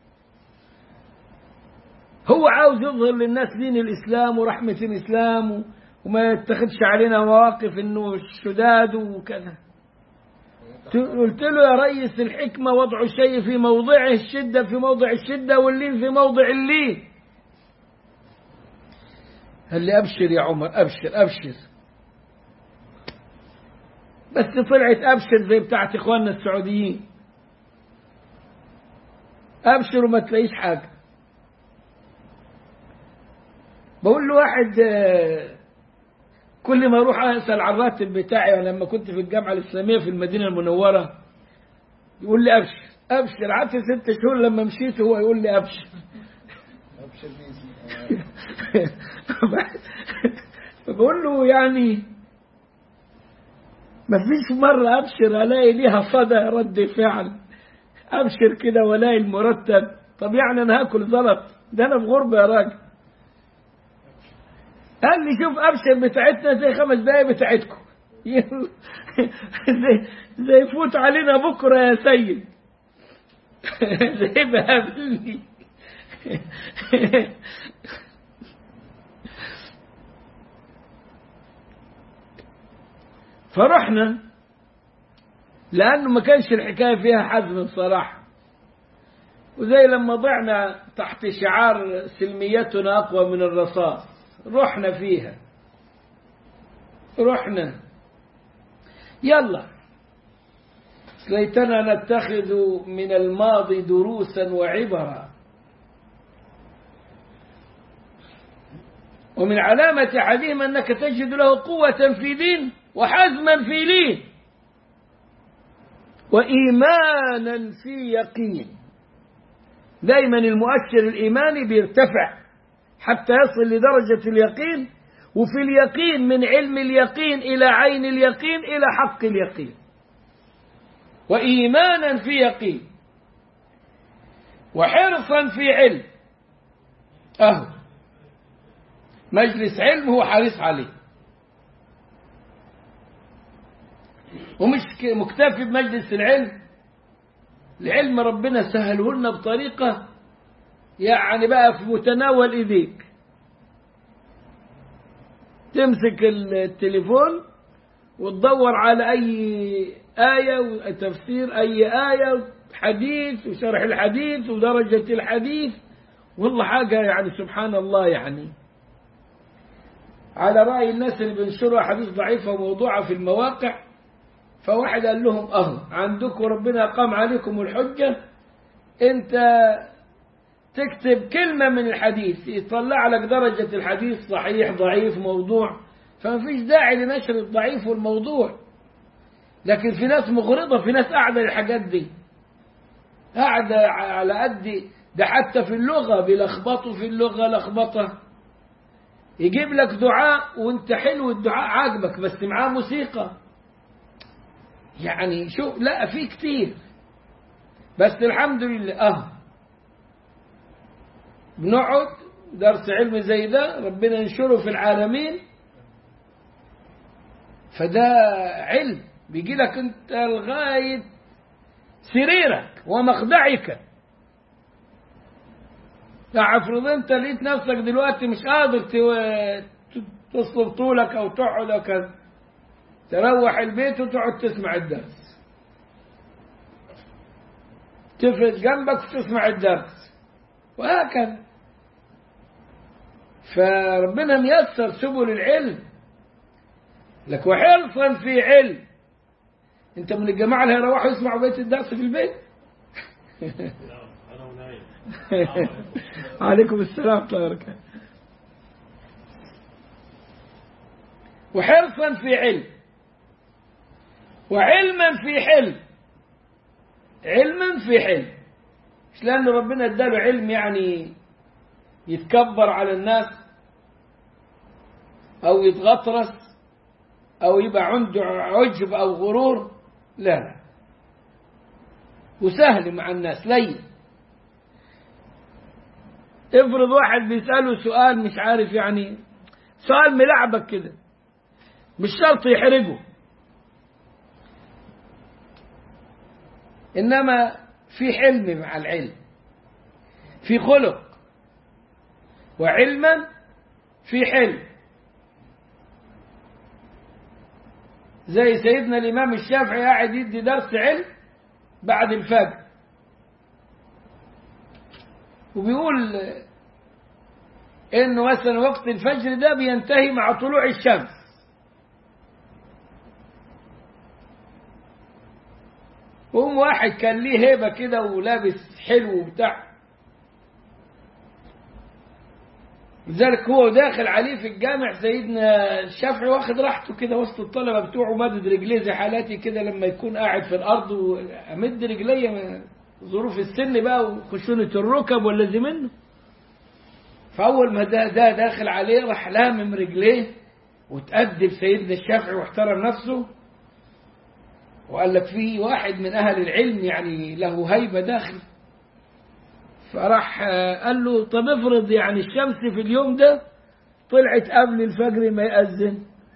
هو عاوز يظهر للناس دين الإسلام ورحمة الإسلام وما يتخذش علينا مواقف انه شداد وكذا قلت له يا ريس الحكمة وضع الشيء في موضعه الشدة في موضع الشدة واللين في موضع اللين قال لي أبشر يا عمر أبشر أبشر بس طلعت أبشر زي بتاعت إخواننا السعوديين أبشر وما تلاقيش حاجة بقول له واحد كل ما اروح اسال عن الراتب بتاعي لما كنت في الجامعه الاسلاميه في المدينه المنوره يقول لي ابشر ابشر قعدت ست شهور لما مشيت هو يقول لي ابشر ابشر بقول له يعني ما فيش مرة أبشر ألاقي ليها صدى رد فعل أبشر كده وألاقي المرتب طب يعني أنا هاكل زلط ده أنا في غربة يا راجل قال لي شوف أبشر بتاعتنا زي خمس دقايق بتاعتكم زي, زي فوت علينا بكرة يا سيد زي بقابلني فرحنا لأنه ما كانش الحكاية فيها حزم بصراحة وزي لما ضعنا تحت شعار سلميتنا أقوى من الرصاص رحنا فيها رحنا يلا ليتنا نتخذ من الماضي دروسا وعبرا ومن علامة أحدهم أنك تجد له قوة في دين وحزما في لين وإيمانا في يقين دايما المؤشر الإيماني بيرتفع حتى يصل لدرجة اليقين وفي اليقين من علم اليقين إلى عين اليقين إلى حق اليقين وإيمانا في يقين وحرصا في علم أهو مجلس علم هو حريص عليه ومش مكتفي بمجلس العلم العلم ربنا سهله لنا بطريقة يعني بقى في متناول ايديك تمسك التليفون وتدور على اي آية وتفسير اي آية حديث وشرح الحديث ودرجة الحديث والله حاجة يعني سبحان الله يعني على رأي الناس اللي بينشروا حديث ضعيفة وموضوعة في المواقع فواحد قال لهم اهو عندكم ربنا قام عليكم الحجة انت تكتب كلمة من الحديث يطلع لك درجة الحديث صحيح ضعيف موضوع فما فيش داعي لنشر الضعيف والموضوع لكن في ناس مغرضة في ناس قاعدة للحاجات دي قاعدة على قد ده حتى في اللغة بيلخبطوا في اللغة لخبطة يجيب لك دعاء وانت حلو الدعاء عاجبك بس معاه موسيقى يعني شو لا في كتير بس الحمد لله اه بنقعد درس علم زي ده ربنا ينشره في العالمين فده علم بيجي لك انت لغاية سريرك ومخدعك افرض انت لقيت نفسك دلوقتي مش قادر تصلب طولك او تقعد او كذا تروح البيت وتقعد تسمع الدرس تفرد جنبك وتسمع الدرس وهكذا فربنا ميسر سبل العلم لك وحرصا في علم انت من الجماعة اللي هيروحوا يسمعوا بيت الدرس في البيت عليكم السلام ورحمة الله وبركاته وحرصا في علم وعلما في حلم علما في حلم مش لأن ربنا اداله علم يعني يتكبر على الناس أو يتغطرس أو يبقى عنده عجب أو غرور لا لا وسهل مع الناس لين افرض واحد بيسأله سؤال مش عارف يعني سؤال ملعبك كده مش شرط يحرجه إنما في حلم مع العلم في خلق وعلما في حلم زي سيدنا الإمام الشافعي قاعد يدي درس علم بعد الفجر وبيقول إنه مثلا وقت الفجر ده بينتهي مع طلوع الشمس وهم واحد كان ليه هيبة كده ولابس حلو وبتاع لذلك هو داخل عليه في الجامع سيدنا الشافعي واخد راحته كده وسط الطلبة بتوعه مدد رجليه زي حالاتي كده لما يكون قاعد في الأرض وأمد رجليه من ظروف السن بقى وخشونة الركب والذي منه فأول ما ده, ده داخل عليه راح لامم رجليه وتأدب سيدنا الشافعي واحترم نفسه وقال لك في واحد من أهل العلم يعني له هيبة داخل فراح قال له طب افرض يعني الشمس في اليوم ده طلعت قبل الفجر ما يأذن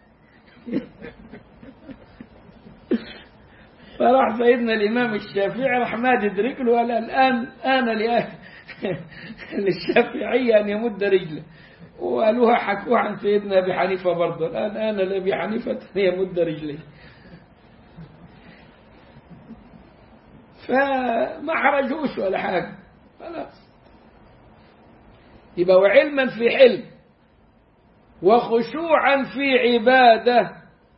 فراح سيدنا الإمام الشافعي راح مادد رجله وقال الآن آن للشافعية أن يمد رجله وقالوها حكوها عن سيدنا أبي حنيفة برضه الآن آن لأبي حنيفة أن يمد رجليه فما حرجوش ولا حاجة خلاص يبقى وعلما في حلم وخشوعا في عبادة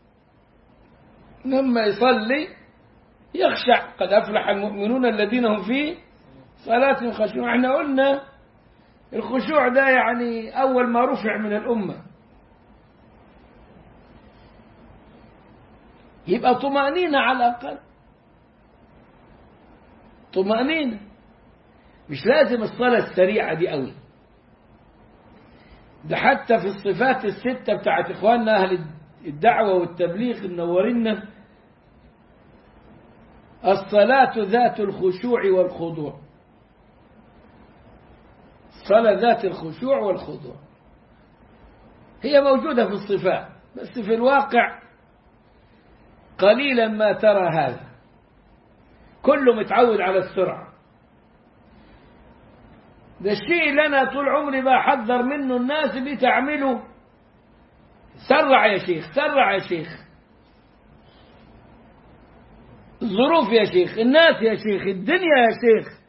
لما يصلي يخشع قد أفلح المؤمنون الذين هم في صلاة خشوع احنا قلنا الخشوع ده يعني أول ما رفع من الأمة يبقى طمأنينة على الأقل طمأنينة مش لازم الصلاة السريعة دي قوي ده حتى في الصفات الستة بتاعت إخواننا أهل الدعوة والتبليغ منورينا الصلاة ذات الخشوع والخضوع الصلاة ذات الخشوع والخضوع هي موجودة في الصفات بس في الواقع قليلا ما ترى هذا كله متعود على السرعة ده الشيء اللي أنا طول عمري بحذر منه الناس اللي تعمله سرع يا شيخ سرع يا شيخ الظروف يا شيخ الناس يا شيخ الدنيا يا شيخ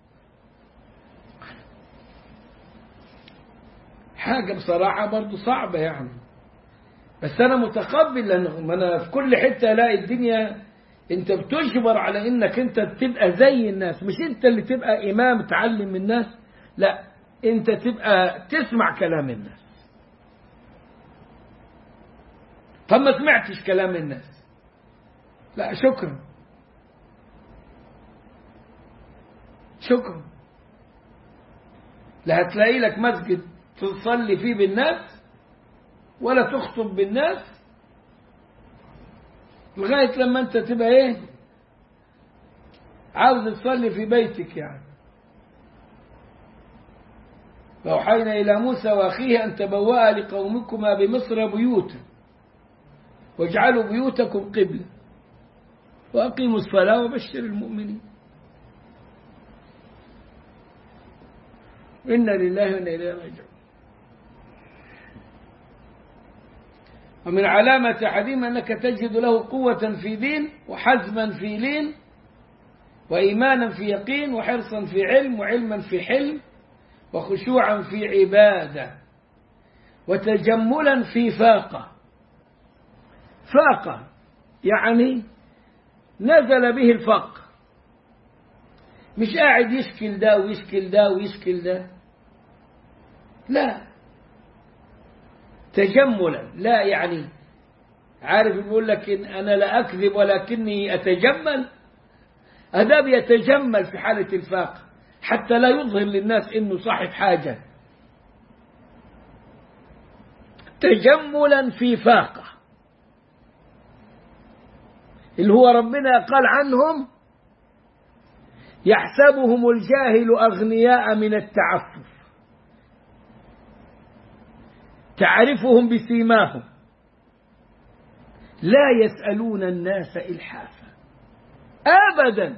حاجة بصراحة برضو صعبة يعني بس أنا متقبل لأن أنا في كل حتة ألاقي الدنيا أنت بتجبر على إنك أنت تبقى زي الناس مش أنت اللي تبقى إمام تعلم الناس لا أنت تبقى تسمع كلام الناس طب ما سمعتش كلام الناس لا شكرا شكرا لا هتلاقي لك مسجد تصلي فيه بالناس ولا تخطب بالناس لغاية لما انت تبقى ايه عاوز تصلي في بيتك يعني فأوحينا إلى موسى وأخيه أن تبوأ لقومكما بمصر بيوتا واجعلوا بيوتكم قبلة وأقيموا الصلاة وبشر المؤمنين إنا لله وإنا إليه راجعون ومن علامة حديم أنك تجد له قوة في دين وحزما في لين وإيمانا في يقين وحرصا في علم وعلما في حلم وخشوعا في عبادة وتجملا في فاقة فاقة يعني نزل به الفقر مش قاعد يشكل ده ويشكل ده ويشكل ده لا تجملا لا يعني عارف يقول لك إن أنا لا أكذب ولكني أتجمل أداب يتجمل في حالة الفاقة حتى لا يظهر للناس إنه صاحب حاجة تجملا في فاقة اللي هو ربنا قال عنهم يحسبهم الجاهل أغنياء من التعفف تعرفهم بسيماهم لا يسألون الناس إلحافا أبدا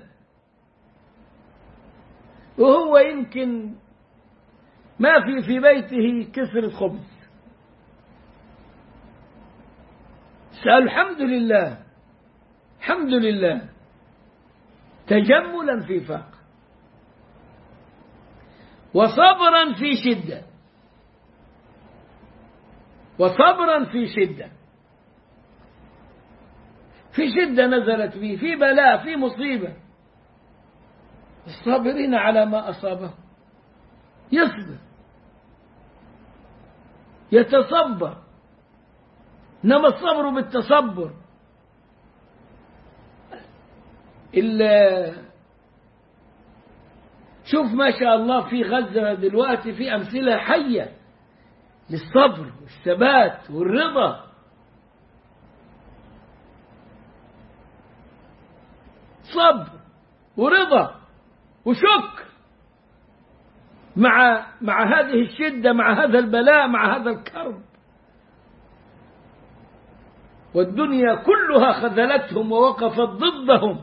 وهو يمكن ما في في بيته كسرة خبز سأل الحمد لله الحمد لله تجملا في فقر وصبرا في شدة وصبرا في شدة في شدة نزلت به في بلاء في مصيبة الصابرين على ما أصابه يصبر يتصبر إنما الصبر بالتصبر إلا شوف ما شاء الله في غزة دلوقتي في أمثلة حية للصبر والثبات والرضا صبر ورضا وشكر مع مع هذه الشدة مع هذا البلاء مع هذا الكرب والدنيا كلها خذلتهم ووقفت ضدهم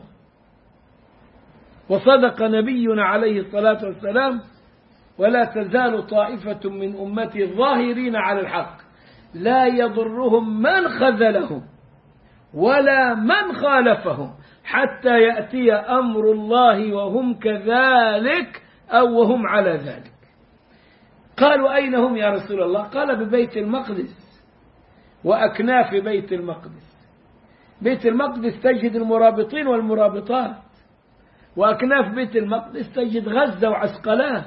وصدق نبينا عليه الصلاة والسلام ولا تزال طائفة من أمتي الظاهرين على الحق لا يضرهم من خذلهم ولا من خالفهم حتى يأتي أمر الله وهم كذلك أو وهم على ذلك قالوا أين هم يا رسول الله قال ببيت المقدس وأكناف بيت المقدس بيت المقدس تجد المرابطين والمرابطات وأكناف بيت المقدس تجد غزة وعسقلان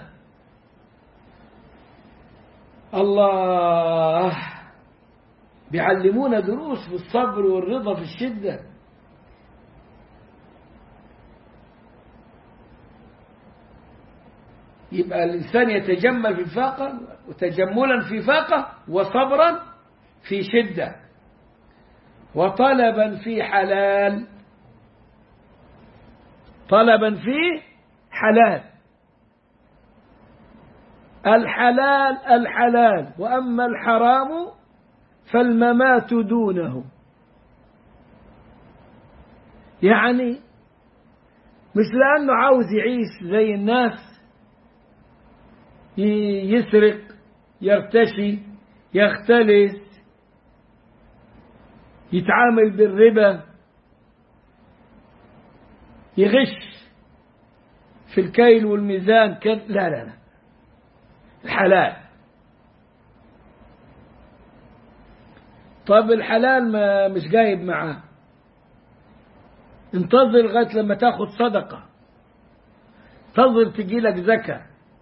الله بيعلمونا دروس في الصبر والرضا في الشدة يبقى الإنسان يتجمل في الفاقة وتجملا في فاقة وصبرا في شدة وطلبا في حلال طلبا في حلال الحلال الحلال وأما الحرام فالممات دونه يعني مش لأنه عاوز يعيش زي الناس يسرق يرتشي يختلس يتعامل بالربا يغش في الكيل والميزان كذا لا لا لا الحلال طب الحلال ما مش جايب معاه انتظر لغايه لما تاخد صدقه انتظر تجي لك زكاه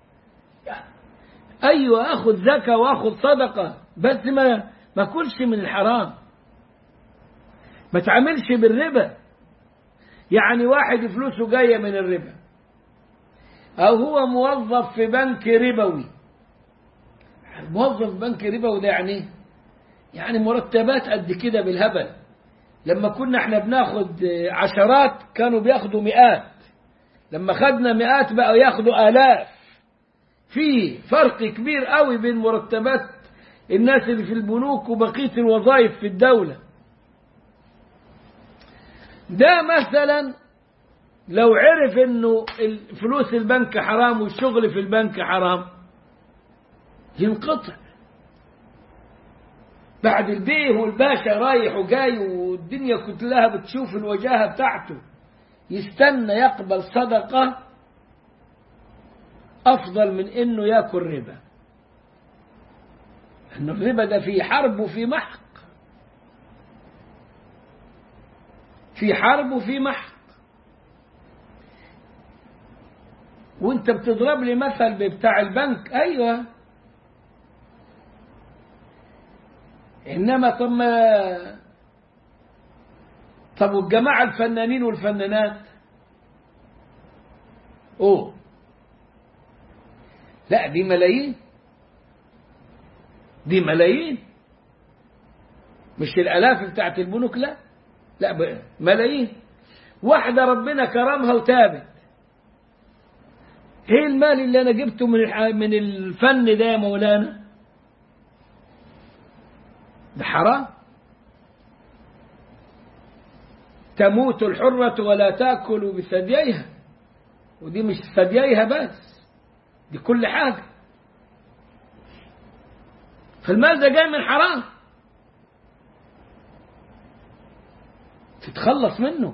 ايوه اخذ زكاه واخذ صدقه بس ما ما كلش من الحرام ما تعملش بالربا يعني واحد فلوسه جايه من الربا او هو موظف في بنك ربوي موظف في بنك ربوي ده يعني يعني مرتبات قد كده بالهبل لما كنا احنا بناخد عشرات كانوا بياخدوا مئات لما خدنا مئات بقوا ياخدوا آلاف في فرق كبير قوي بين مرتبات الناس اللي في البنوك وبقية الوظائف في الدولة ده مثلا لو عرف انه فلوس البنك حرام والشغل في البنك حرام ينقطع بعد البيه والباشا رايح وجاي والدنيا كلها بتشوف الوجاهة بتاعته يستنى يقبل صدقة أفضل من إنه ياكل ربا إن الربا ده في حرب وفي محق في حرب وفي محق وانت بتضرب لي مثل بتاع البنك ايوه انما طب ما طب والجماعه الفنانين والفنانات اوه لا دي ملايين دي ملايين مش الالاف بتاعت البنوك لا لا ملايين واحده ربنا كرمها وتابت ايه المال اللي انا جبته من من الفن ده يا مولانا ده حرام تموت الحرة ولا تأكل بثدييها ودي مش ثدييها بس دي كل حاجة فالمال ده جاي من حرام تتخلص منه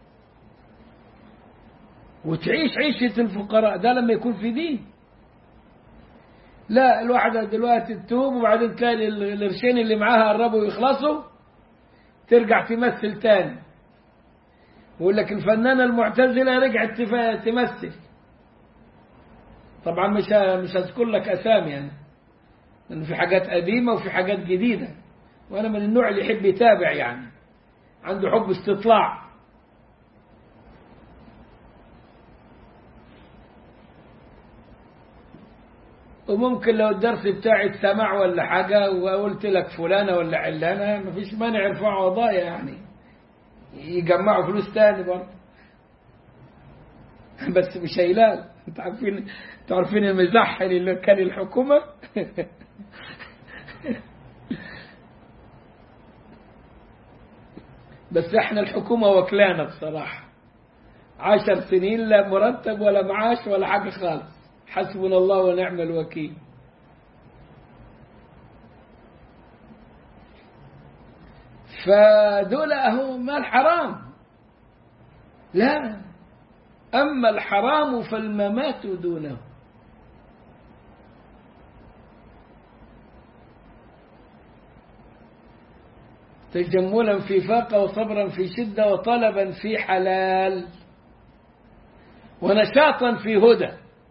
وتعيش عيشة الفقراء ده لما يكون في دين لا الواحدة دلوقتي تتوب وبعدين تلاقي القرشين اللي معاها قربوا يخلصوا ترجع تمثل تاني ويقول لك الفنانة المعتزلة رجعت تمثل طبعا مش مش هذكر لك أسامي يعني لأن في حاجات قديمة وفي حاجات جديدة وأنا من النوع اللي يحب يتابع يعني عنده حب استطلاع وممكن لو الدرس بتاعي اتسمع ولا حاجة وقلت لك فلانة ولا علانة مفيش مانع يرفعوا قضايا يعني يجمعوا فلوس تاني برضه بس مش هيلال انتوا عارفين انتوا عارفين المزحل اللي كان الحكومة بس احنا الحكومة وكلانا بصراحة عشر سنين لا مرتب ولا معاش ولا حاجة خالص حسبنا الله ونعم الوكيل فدول أهو مال حرام لا أما الحرام فالممات دونه تجملا في فاقة وصبرا في شدة وطلبا في حلال ونشاطا في هدى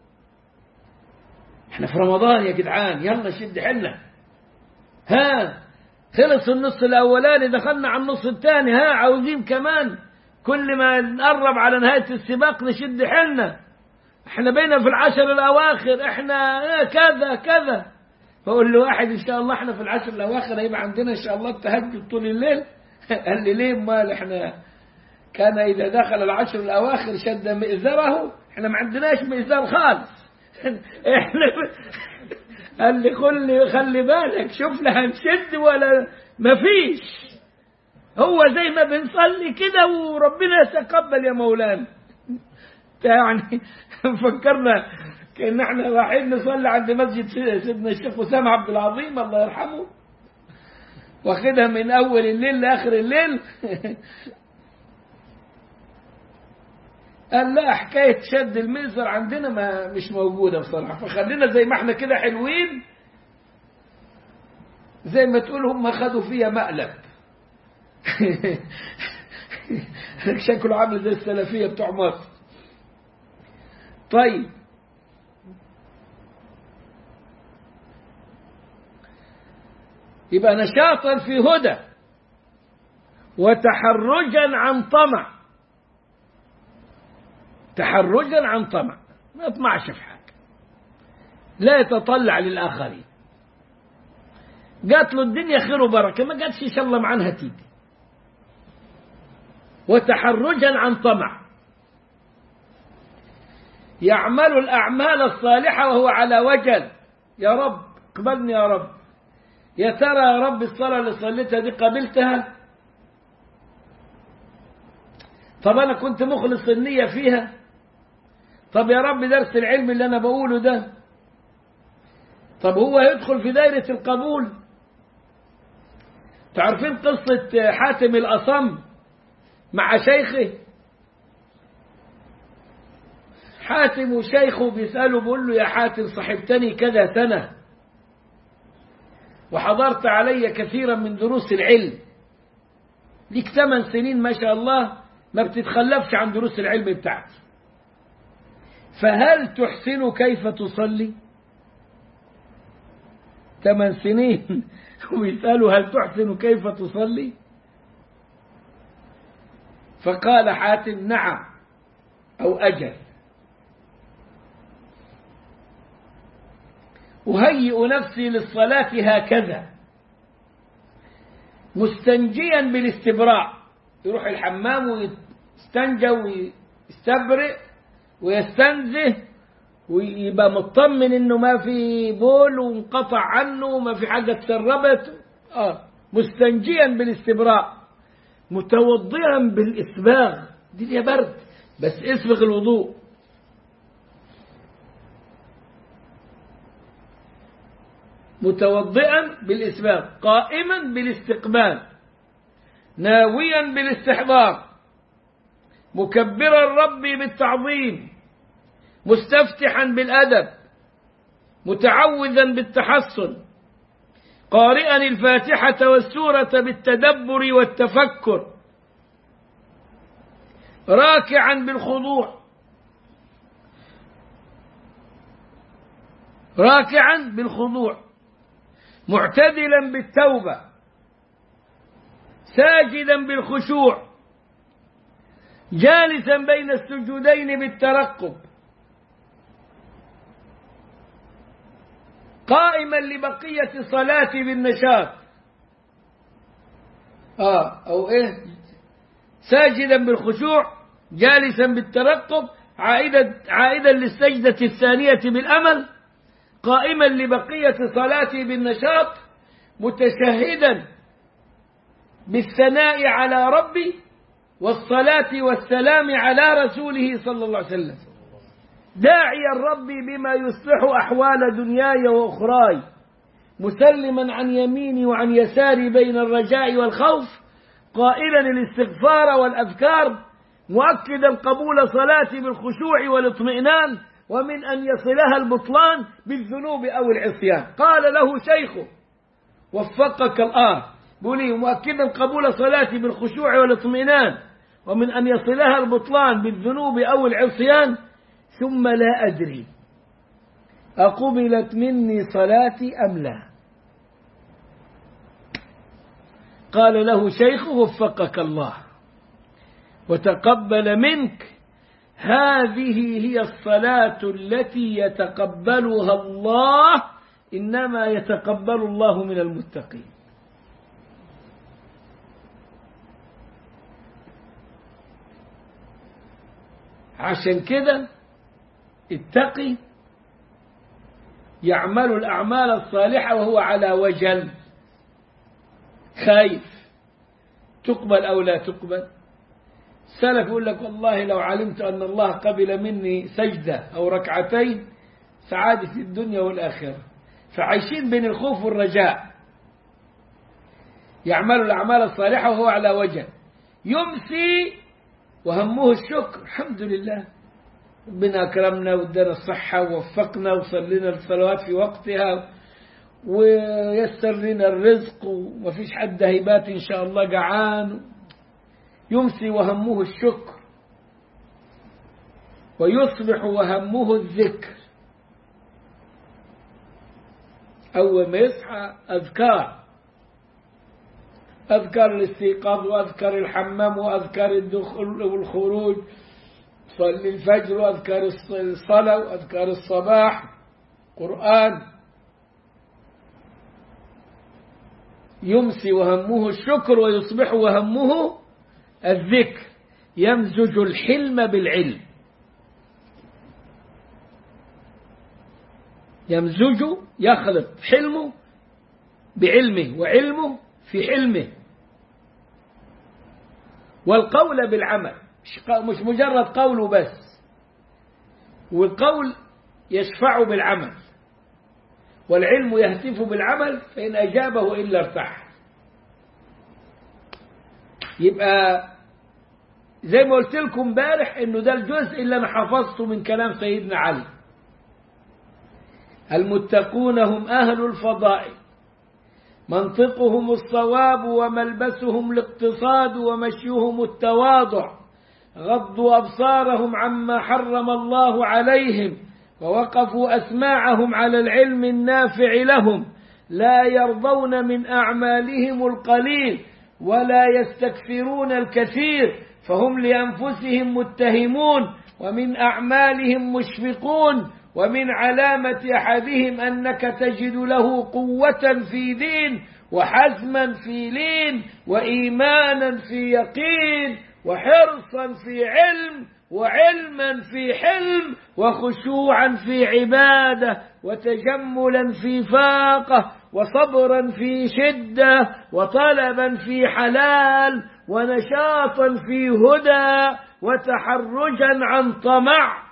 احنا في رمضان يا جدعان يلا شد حلنا ها خلص النص الاولاني دخلنا على النص الثاني ها عاوزين كمان كل ما نقرب على نهاية السباق نشد حلنا احنا بينا في العشر الاواخر احنا كذا كذا فقول له واحد ان شاء الله احنا في العشر الاواخر هيبقى عندنا ان شاء الله التهجد طول الليل قال لي ليه امال احنا كان اذا دخل العشر الاواخر شد مئزره احنا ما عندناش مئزر خالص احنا قال لي خلي خلي بالك شوف لا هنشد ولا مفيش هو زي ما بنصلي كده وربنا يتقبل يا مولانا يعني فكرنا كان احنا رايحين نصلي عند مسجد سيدنا الشيخ اسامه عبد العظيم الله يرحمه واخدها من اول الليل لاخر الليل قال لا حكاية شد المئزر عندنا ما مش موجودة بصراحة فخلينا زي ما احنا كده حلوين زي ما تقول هم خدوا فيها مقلب شكله عامل زي السلفية بتوع مصر طيب يبقى نشاطا في هدى وتحرجا عن طمع تحرجا عن طمع ما يطمعش في حاجة لا يتطلع للآخرين قالت له الدنيا خير وبركة ما قالتش إن شاء الله معنها تيجي وتحرجا عن طمع يعمل الأعمال الصالحة وهو على وجل يا رب اقبلني يا رب يا ترى يا رب الصلاة اللي صليتها دي قبلتها طب أنا كنت مخلص النية فيها طب يا رب درس العلم اللي أنا بقوله ده طب هو يدخل في دائرة القبول تعرفين قصة حاتم الأصم مع شيخه حاتم وشيخه بيسأله بيقول له يا حاتم صحبتني كذا سنة وحضرت علي كثيرا من دروس العلم ليك ثمان سنين ما شاء الله ما بتتخلفش عن دروس العلم بتاعتي فهل تحسن كيف تصلي ثمان سنين ويسألوا هل تحسن كيف تصلي فقال حاتم نعم أو أجل أهيئ نفسي للصلاة هكذا مستنجيا بالاستبراء يروح الحمام ويستنجى ويستبرئ ويستنزه ويبقى مطمن انه ما في بول وانقطع عنه وما في حاجه اتسربت اه مستنجيا بالاستبراء متوضئا بالإسباغ الدنيا برد بس اسبغ الوضوء متوضئا بالإسباغ قائما بالاستقبال ناويا بالاستحضار مكبرا ربي بالتعظيم مستفتحا بالأدب متعوذا بالتحصن قارئا الفاتحة والسورة بالتدبر والتفكر راكعا بالخضوع راكعا بالخضوع معتدلا بالتوبة ساجدا بالخشوع جالسا بين السجودين بالترقب قائما لبقية الصلاة بالنشاط آه أو إيه ساجدا بالخشوع جالسا بالترقب عائدا عائدا للسجدة الثانية بالأمل قائما لبقية صلاته بالنشاط متشهدا بالثناء على ربي والصلاة والسلام على رسوله صلى الله عليه وسلم داعيا ربي بما يصلح أحوال دنياي وأخراي مسلما عن يميني وعن يساري بين الرجاء والخوف قائلا الاستغفار والأذكار مؤكدا قبول صلاتي بالخشوع والاطمئنان ومن أن يصلها البطلان بالذنوب أو العصيان قال له شيخه وفقك الآن بولي مؤكدا قبول صلاتي بالخشوع والاطمئنان ومن أن يصلها البطلان بالذنوب أو العصيان ثم لا أدري أقبلت مني صلاتي أم لا قال له شيخه وفقك الله وتقبل منك هذه هي الصلاة التي يتقبلها الله إنما يتقبل الله من المتقين عشان كده التقي يعمل الأعمال الصالحة وهو على وجل خايف تقبل أو لا تقبل السلف يقول لك والله لو علمت أن الله قبل مني سجدة أو ركعتين سعادة الدنيا والآخرة فعايشين بين الخوف والرجاء يعمل الأعمال الصالحة وهو على وجه يمسي وهمه الشكر الحمد لله ربنا أكرمنا وادانا الصحة ووفقنا وصلينا الصلوات في وقتها ويسر لنا الرزق ومفيش حد هيبات إن شاء الله جعان يمسي وهمه الشكر ويصبح وهمه الذكر أول ما يصحى أذكار أذكار الاستيقاظ وأذكار الحمام وأذكار الدخول والخروج صلي الفجر وأذكار الصلاة وأذكار الصباح قرآن يمسي وهمه الشكر ويصبح وهمه الذكر يمزج الحلم بالعلم يمزج يخلط حلمه بعلمه وعلمه في حلمه والقول بالعمل مش مجرد قول بس والقول يشفع بالعمل والعلم يهتف بالعمل فإن أجابه إلا ارتاح يبقى زي ما قلت لكم امبارح انه ده الجزء اللي انا حفظته من كلام سيدنا علي المتقون هم اهل الفضائل منطقهم الصواب وملبسهم الاقتصاد ومشيهم التواضع غضوا أبصارهم عما حرم الله عليهم ووقفوا أسماعهم على العلم النافع لهم لا يرضون من أعمالهم القليل ولا يستكثرون الكثير فهم لأنفسهم متهمون ومن أعمالهم مشفقون ومن علامة أحدهم أنك تجد له قوة في دين وحزما في لين وإيمانا في يقين وحرصا في علم وعلما في حلم وخشوعا في عبادة وتجملا في فاقة وصبرا في شدة وطلبا في حلال ونشاطا في هدى وتحرجا عن طمع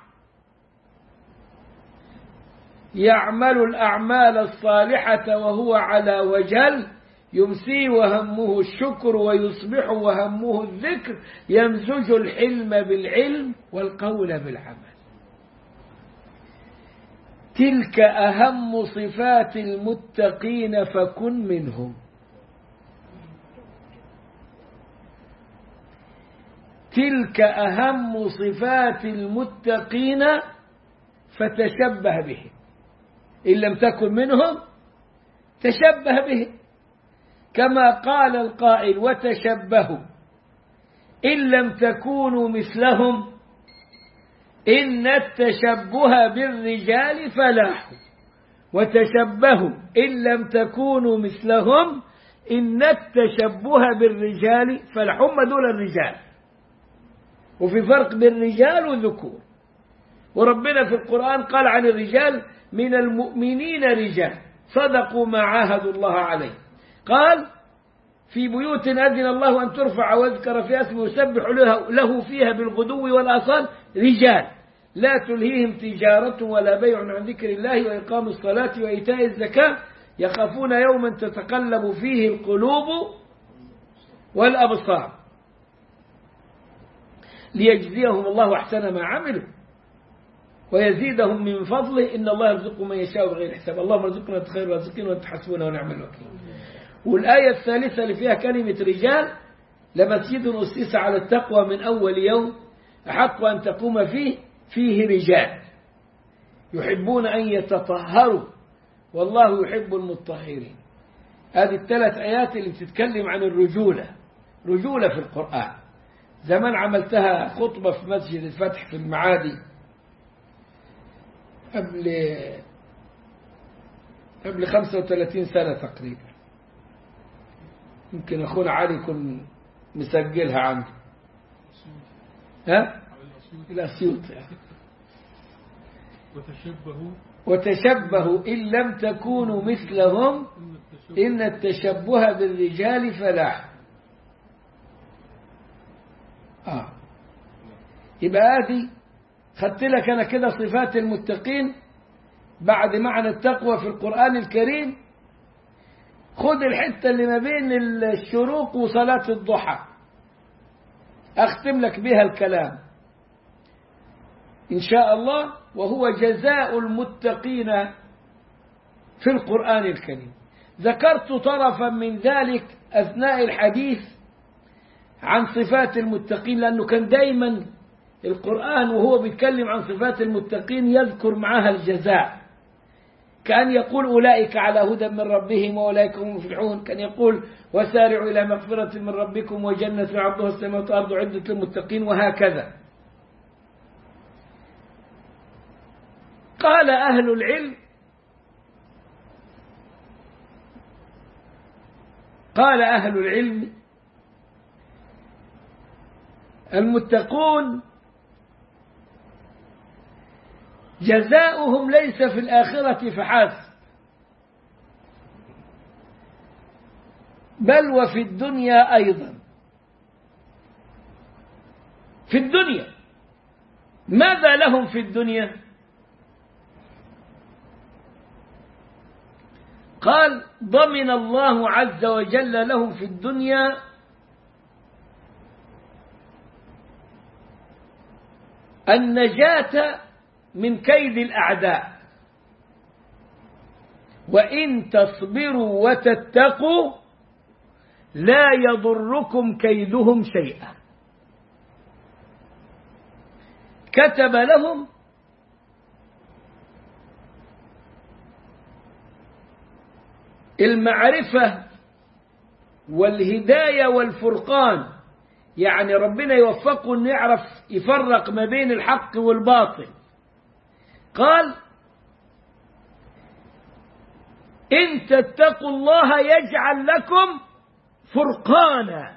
يعمل الأعمال الصالحة وهو على وجل يمسي وهمه الشكر ويصبح وهمه الذكر يمزج الحلم بالعلم والقول بالعمل تلك أهم صفات المتقين فكن منهم تلك أهم صفات المتقين فتشبه بهم إن لم تكن منهم تشبه بهم كما قال القائل وتشبهوا إن لم تكونوا مثلهم إن التشبه بالرجال فلاح وتشبهوا إن لم تكونوا مثلهم إن التشبه بالرجال فلاح هم دول الرجال وفي فرق بين رجال وذكور وربنا في القرآن قال عن الرجال من المؤمنين رجال صدقوا ما عاهدوا الله عليه قال في بيوت أذن الله أن ترفع واذكر في اسمه يسبح له فيها بالغدو والآصال رجال لا تلهيهم تجارة ولا بيع عن ذكر الله وإقام الصلاة وإيتاء الزكاة يخافون يوما تتقلب فيه القلوب والأبصار ليجزيهم الله أحسن ما عملوا ويزيدهم من فضله إن الله يرزق من يشاء بغير حساب اللهم ارزقنا خير الرازقين وانت حسبنا ونعم الوكيل والآية الثالثة اللي فيها كلمة رجال لمسجد أسس على التقوى من أول يوم أحق أن تقوم فيه فيه رجال يحبون أن يتطهروا والله يحب المطهرين هذه الثلاث آيات اللي بتتكلم عن الرجولة رجولة في القرآن زمان عملتها خطبة في مسجد الفتح في المعادي قبل قبل 35 سنة تقريبا يمكن أخونا علي يكون مسجلها عنده ها؟ الأسيوط وتشبهوا وتشبهوا إن لم تكونوا مثلهم إن التشبه بالرجال فلاح آه. يبقى هذه خدت لك أنا كده صفات المتقين بعد معنى التقوى في القرآن الكريم خد الحتة اللي ما بين الشروق وصلاة الضحى أختم لك بها الكلام إن شاء الله وهو جزاء المتقين في القرآن الكريم ذكرت طرفا من ذلك أثناء الحديث عن صفات المتقين لأنه كان دايما القرآن وهو بيتكلم عن صفات المتقين يذكر معها الجزاء كان يقول أولئك على هدى من ربهم وأولئك هم المفلحون كان يقول وسارعوا إلى مغفرة من ربكم وجنة عرضها السماوات والأرض عدة للمتقين وهكذا قال أهل العلم قال أهل العلم المتقون جزاؤهم ليس في الآخرة فحسب بل وفي الدنيا أيضا في الدنيا ماذا لهم في الدنيا قال ضمن الله عز وجل لهم في الدنيا النجاة من كيد الأعداء وإن تصبروا وتتقوا لا يضركم كيدهم شيئا كتب لهم المعرفة والهداية والفرقان يعني ربنا يوفقه انه يعرف يفرق ما بين الحق والباطل قال إن تتقوا الله يجعل لكم فرقانا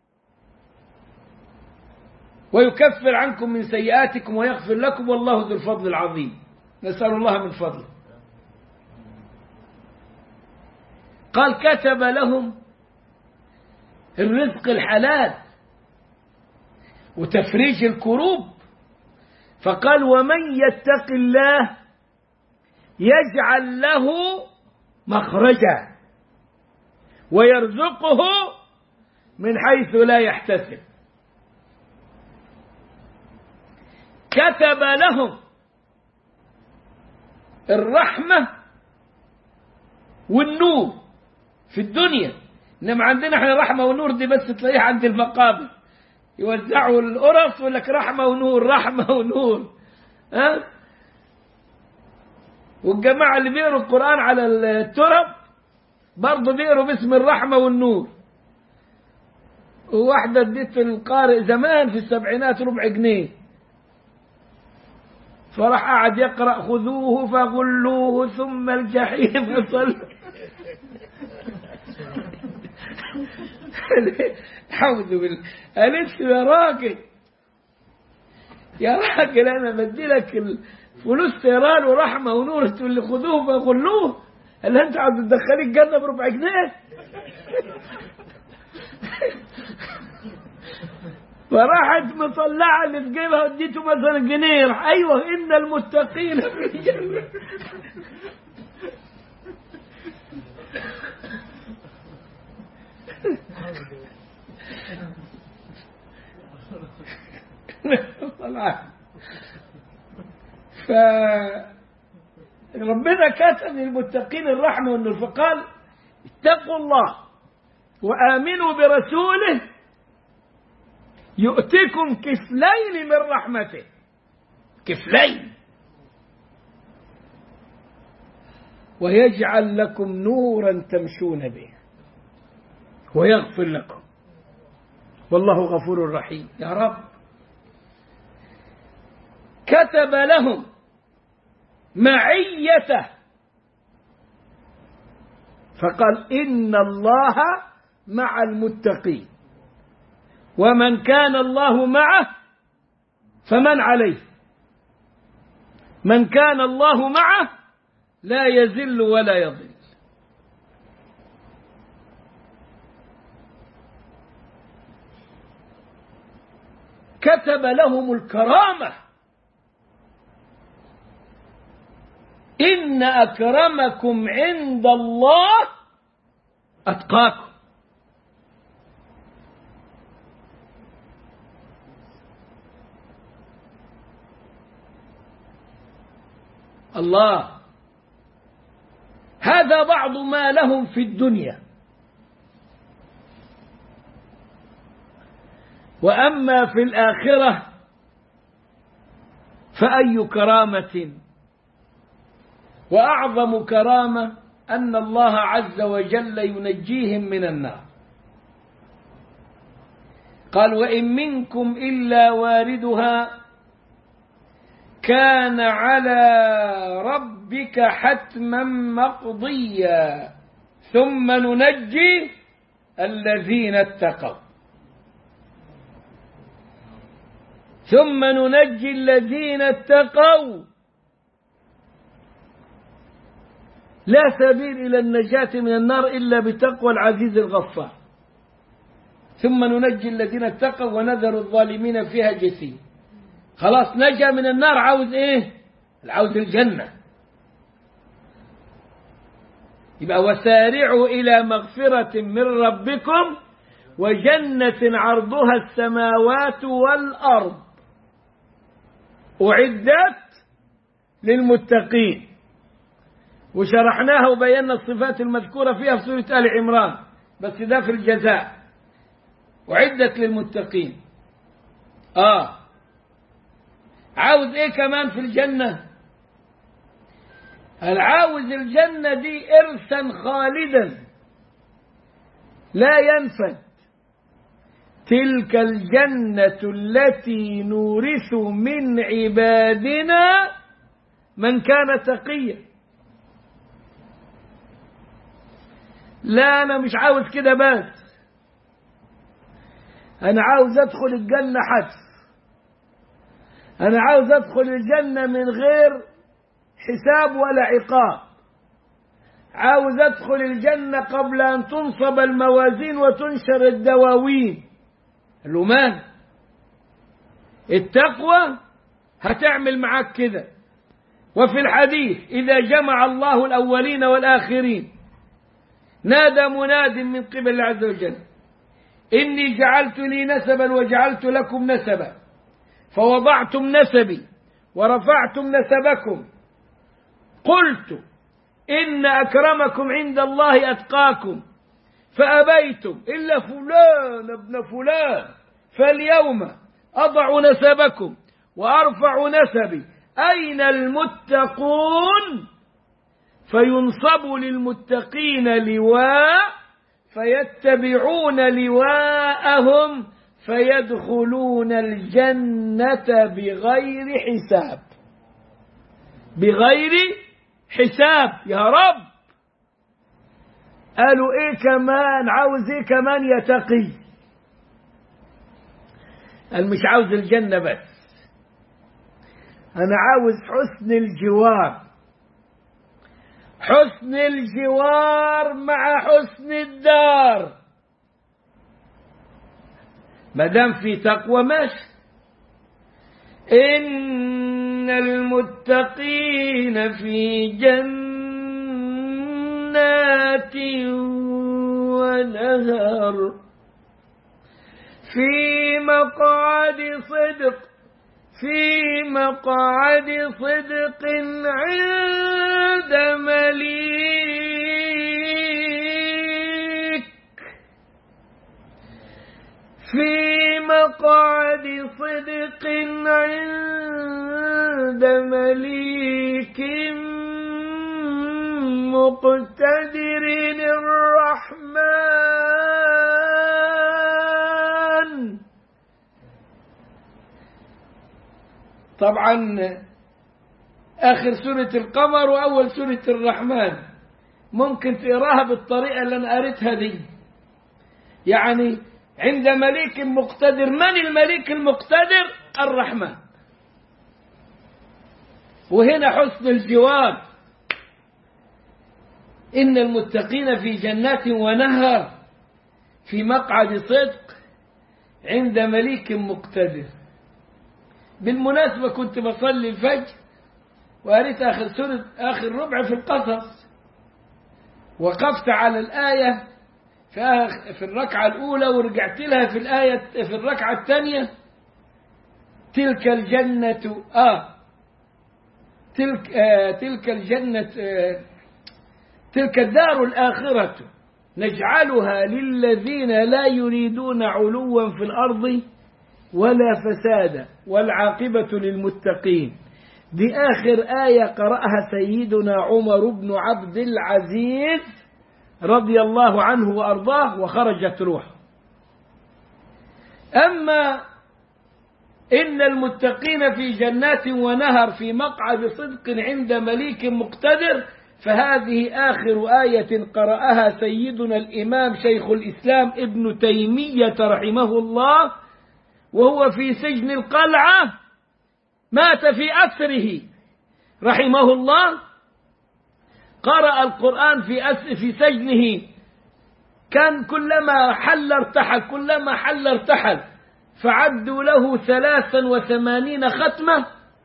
ويكفر عنكم من سيئاتكم ويغفر لكم والله ذو الفضل العظيم نسأل الله من فضله قال كتب لهم الرزق الحلال وتفريج الكروب فقال ومن يتق الله يجعل له مخرجا ويرزقه من حيث لا يحتسب كتب لهم الرحمة والنور في الدنيا انما عندنا احنا رحمة ونور دي بس تلاقيها عند المقابر يوزعوا القرص ويقول لك رحمة ونور رحمة ونور ها والجماعة اللي بيقروا القرآن على الترب برضه بيقروا باسم الرحمة والنور وواحدة اديت القارئ زمان في السبعينات ربع جنيه فراح قعد يقرأ خذوه فغلوه ثم الجحيم صل حوذ بالله قالت له يا راجل يا راجل انا بدي لك الفلوس طيران ورحمه ونور تقول لي خذوه فغلوه قال انت عاوز تدخلي الجنه بربع جنيه فراحت مطلعه اللي في جيبها اديته مثلا جنيه راح ايوه ان المتقين في الجنه ف ربنا كتب للمتقين الرحمة والنور فقال اتقوا الله وآمنوا برسوله يؤتكم كفلين من رحمته كفلين ويجعل لكم نورا تمشون به ويغفر لكم والله غفور رحيم يا رب كتب لهم معيته فقال إن الله مع المتقين ومن كان الله معه فمن عليه من كان الله معه لا يزل ولا يضل كتب لهم الكرامه إن أكرمكم عند الله أتقاكم الله هذا بعض ما لهم في الدنيا وأما في الآخرة فأي كرامة وأعظم كرامة أن الله عز وجل ينجيهم من النار قال وإن منكم إلا واردها كان على ربك حتما مقضيا ثم ننجي الذين اتقوا ثم ننجي الذين اتقوا لا سبيل إلى النجاة من النار إلا بتقوى العزيز الغفار ثم ننجي الذين اتقوا ونذر الظالمين فيها جثيا خلاص نجا من النار عاوز ايه عاوز الجنة يبقى وسارعوا إلى مغفرة من ربكم وجنة عرضها السماوات والأرض أعدت للمتقين وشرحناها وبينا الصفات المذكورة فيها في سورة آل عمران بس ده في الجزاء وعدت للمتقين آه عاوز ايه كمان في الجنة هل عاوز الجنة دي إرثا خالدا لا ينفد تلك الجنة التي نورث من عبادنا من كان تقيا لا أنا مش عاوز كده بس أنا عاوز أدخل الجنة حتف أنا عاوز أدخل الجنة من غير حساب ولا عقاب عاوز أدخل الجنة قبل أن تنصب الموازين وتنشر الدواوين قال له مان التقوى هتعمل معاك كده وفي الحديث إذا جمع الله الأولين والآخرين نادى مناد من قبل الله عز وجل إني جعلت لي نسبا وجعلت لكم نسبا فوضعتم نسبي ورفعتم نسبكم قلت إن أكرمكم عند الله أتقاكم فأبيتم إلا فلان ابن فلان فاليوم أضع نسبكم وأرفع نسبي أين المتقون فينصب للمتقين لواء فيتبعون لواءهم فيدخلون الجنة بغير حساب بغير حساب يا رب قالوا ايه كمان عاوز ايه كمان يا تقي قال مش عاوز الجنة بس انا عاوز حسن الجوار حسن الجوار مع حسن الدار ما دام في تقوى ماشي إن المتقين في جنات ونهر في مقعد صدق في مقعد صدق عند مليك في مقعد صدق عند مليك مقتدر الرحمن طبعا آخر سورة القمر وأول سورة الرحمن ممكن تقراها بالطريقة اللي أنا قريتها دي يعني عند مليك مقتدر من المليك المقتدر الرحمن وهنا حسن الجوار إن المتقين في جنات ونهر في مقعد صدق عند مليك مقتدر بالمناسبة كنت بصلي الفجر وقريت آخر سورة آخر ربع في القصص وقفت على الآية في الركعة الأولى ورجعت لها في الآية في الركعة الثانية تلك الجنة آه تلك آه تلك الجنة آه تلك الدار الآخرة نجعلها للذين لا يريدون علوا في الأرض ولا فسادا والعاقبة للمتقين دي آخر آية قرأها سيدنا عمر بن عبد العزيز رضي الله عنه وأرضاه وخرجت روحه أما إن المتقين في جنات ونهر في مقعد صدق عند مليك مقتدر فهذه آخر آية قرأها سيدنا الإمام شيخ الإسلام ابن تيمية رحمه الله وهو في سجن القلعة مات في أسره رحمه الله قرأ القرآن في أس في سجنه كان كلما حل ارتحل كلما حل ارتحل فعدوا له ثلاثا وثمانين ختمة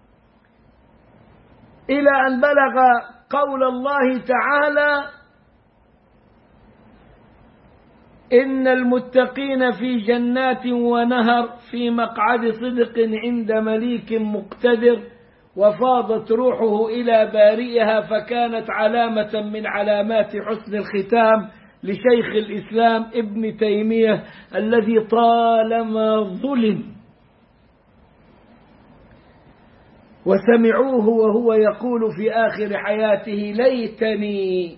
إلى أن بلغ قول الله تعالى إن المتقين في جنات ونهر في مقعد صدق عند مليك مقتدر وفاضت روحه إلى بارئها فكانت علامة من علامات حسن الختام لشيخ الإسلام ابن تيمية الذي طالما ظلم وسمعوه وهو يقول في آخر حياته ليتني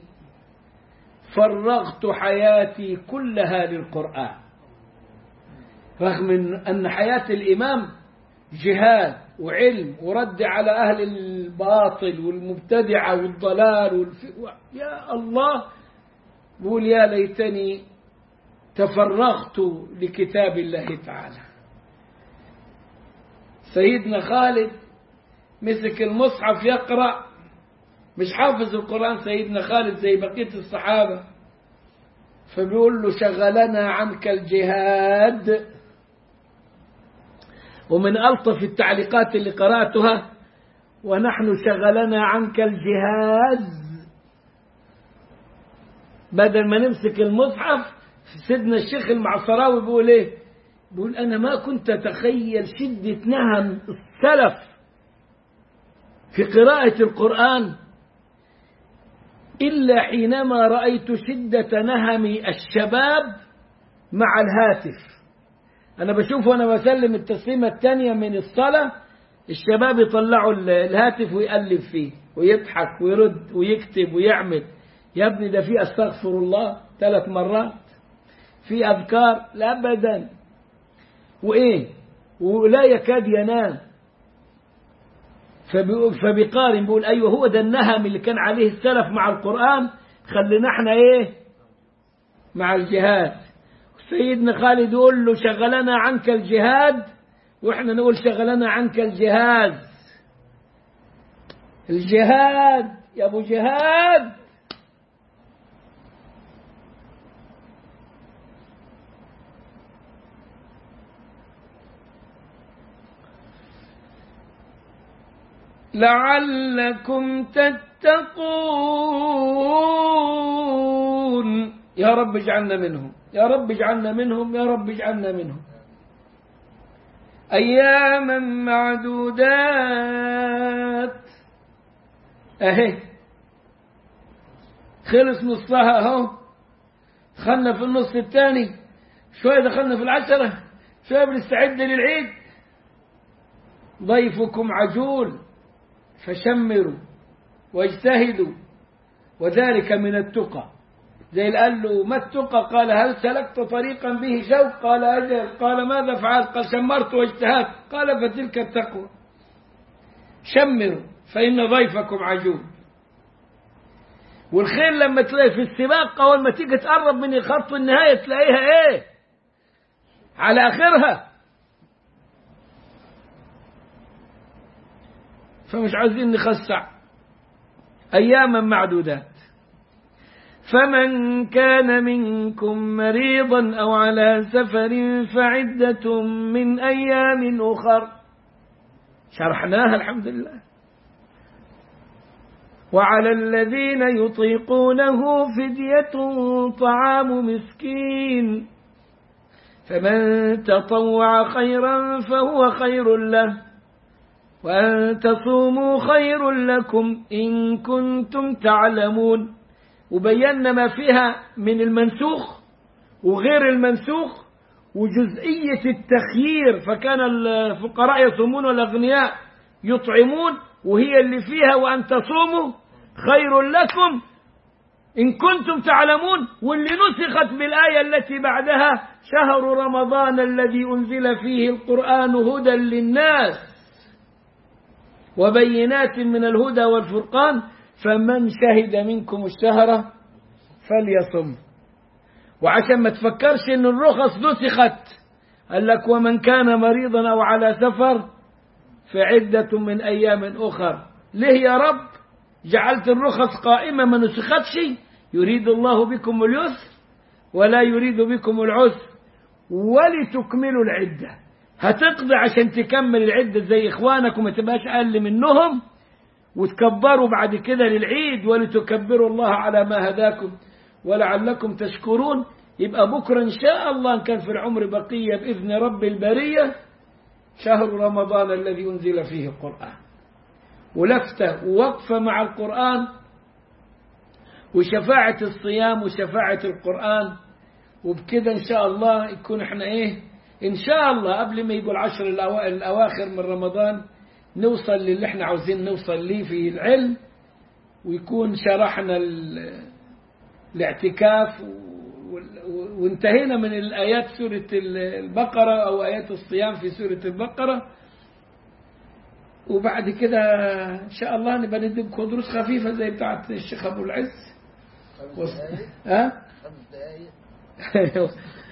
فرغت حياتي كلها للقرآن رغم أن حياة الإمام جهاد وعلم ورد على أهل الباطل والمبتدعة والضلال والف... يا الله بقول يا ليتني تفرغت لكتاب الله تعالى سيدنا خالد مسك المصحف يقرأ مش حافظ القرآن سيدنا خالد زي بقية الصحابة فبيقول له شغلنا عنك الجهاد ومن ألطف التعليقات اللي قرأتها ونحن شغلنا عنك الجهاز بدل ما نمسك المصحف سيدنا الشيخ المعصراوي بيقول ايه بيقول انا ما كنت اتخيل شدة نهم السلف في قراءة القرآن إلا حينما رأيت شدة نهم الشباب مع الهاتف أنا بشوف وأنا بسلم التسليمة الثانية من الصلاة الشباب يطلعوا الهاتف ويقلب فيه ويضحك ويرد ويكتب ويعمل يا ابني ده في استغفر الله ثلاث مرات في أذكار لا أبدا وإيه ولا يكاد ينام فبيقارن بيقول أيوه هو ده النهم اللي كان عليه السلف مع القرآن خلينا احنا إيه مع الجهاد سيدنا خالد يقول له شغلنا عنك الجهاد واحنا نقول شغلنا عنك الجهاد الجهاد يا ابو جهاد لعلكم تتقون يا رب اجعلنا منهم يا رب اجعلنا منهم يا رب اجعلنا منهم أياما معدودات أهي خلص نصها أهو دخلنا في النص الثاني شوية دخلنا في العشرة شوية بنستعد للعيد ضيفكم عجول فشمروا واجتهدوا وذلك من التقى زي اللي قال له ما التقى قال هل سلكت طريقا به شوق قال أجل قال ماذا فعلت قال شمرت واجتهدت قال فتلك التقوى شمروا فإن ضيفكم عجول والخيل لما تلاقي في السباق أول ما تيجي تقرب من خط النهاية تلاقيها إيه على آخرها فمش عايزين نخسع أياما معدودات فمن كان منكم مريضا أو على سفر فعدة من أيام أخر شرحناها الحمد لله وعلى الذين يطيقونه فدية طعام مسكين فمن تطوع خيرا فهو خير له وأن تصوموا خير لكم إن كنتم تعلمون وبينا ما فيها من المنسوخ وغير المنسوخ وجزئية التخيير فكان الفقراء يصومون والأغنياء يطعمون وهي اللي فيها وأن تصوموا خير لكم إن كنتم تعلمون واللي نسخت بالآية التي بعدها شهر رمضان الذي أنزل فيه القرآن هدى للناس وبينات من الهدى والفرقان فمن شهد منكم الشهر فليصم وعشان ما تفكرش ان الرخص نسخت قال لك ومن كان مريضا او على سفر فعدة من ايام اخر ليه يا رب جعلت الرخص قائمة ما نسختش يريد الله بكم اليسر ولا يريد بكم العسر ولتكملوا العدة هتقضي عشان تكمل العدة زي اخوانك وما تبقاش اقل منهم وتكبروا بعد كده للعيد ولتكبروا الله على ما هداكم ولعلكم تشكرون يبقى بكرة إن شاء الله إن كان في العمر بقية بإذن رب البرية شهر رمضان الذي أنزل فيه القرآن ولفتة ووقفة مع القرآن وشفاعة الصيام وشفاعة القرآن وبكده إن شاء الله يكون إحنا إيه إن شاء الله قبل ما يقول العشر الأواخر من رمضان نوصل للي احنا عاوزين نوصل ليه في العلم ويكون شرحنا الاعتكاف وانتهينا من الآيات سورة البقرة أو آيات الصيام في سورة البقرة وبعد كده إن شاء الله نبقى نديكم دروس خفيفة زي بتاعة الشيخ أبو العز ها؟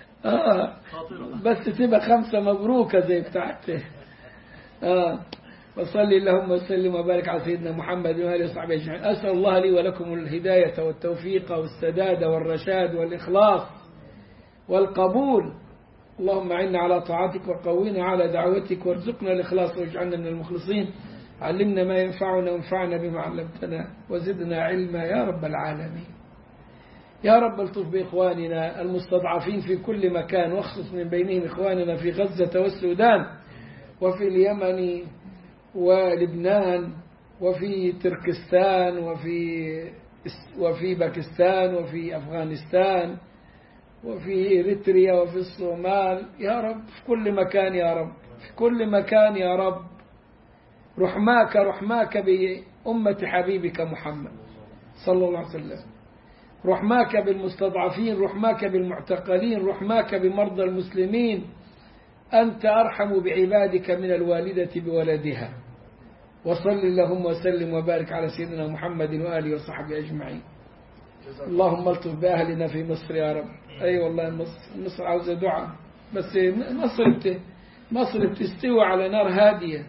آه بس تبقى خمسة مبروكة زي بتاعت آه وصل اللهم وسلم وبارك على سيدنا محمد وآله وصحبه أجمعين أسأل الله لي ولكم الهداية والتوفيق والسداد والرشاد والإخلاص والقبول اللهم عنا على طاعتك وقوينا على دعوتك وارزقنا الإخلاص واجعلنا من المخلصين علمنا ما ينفعنا وانفعنا بما علمتنا وزدنا علما يا رب العالمين يا رب الطف بإخواننا المستضعفين في كل مكان واخصص من بينهم إخواننا في غزة والسودان وفي اليمن ولبنان وفي تركستان وفي وفي باكستان وفي أفغانستان وفي إريتريا وفي الصومال يا رب في كل مكان يا رب في كل مكان يا رب رحماك رحماك بأمة حبيبك محمد صلى الله عليه وسلم رحماك بالمستضعفين رحماك بالمعتقلين رحماك بمرضى المسلمين أنت أرحم بعبادك من الوالدة بولدها وصل اللهم وسلم وبارك على سيدنا محمد وآله وصحبه أجمعين اللهم الطف بأهلنا في مصر يا رب أي أيوة والله مصر مصر عاوزة دعاء بس مصر بت... مصر بتستوي على نار هادية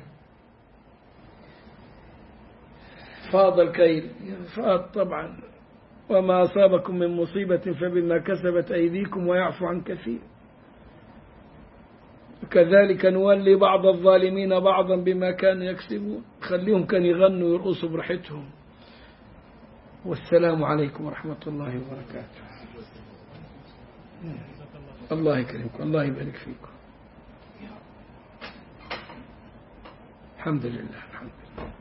فاض الكيل فاض طبعا وما أصابكم من مصيبة فبما كسبت أيديكم ويعفو عن كثير وكذلك نولي بعض الظالمين بعضا بما كانوا يكسبون خليهم كانوا يغنوا ويرقصوا براحتهم والسلام عليكم ورحمة الله وبركاته الله يكرمكم الله يبارك فيكم الحمد لله الحمد لله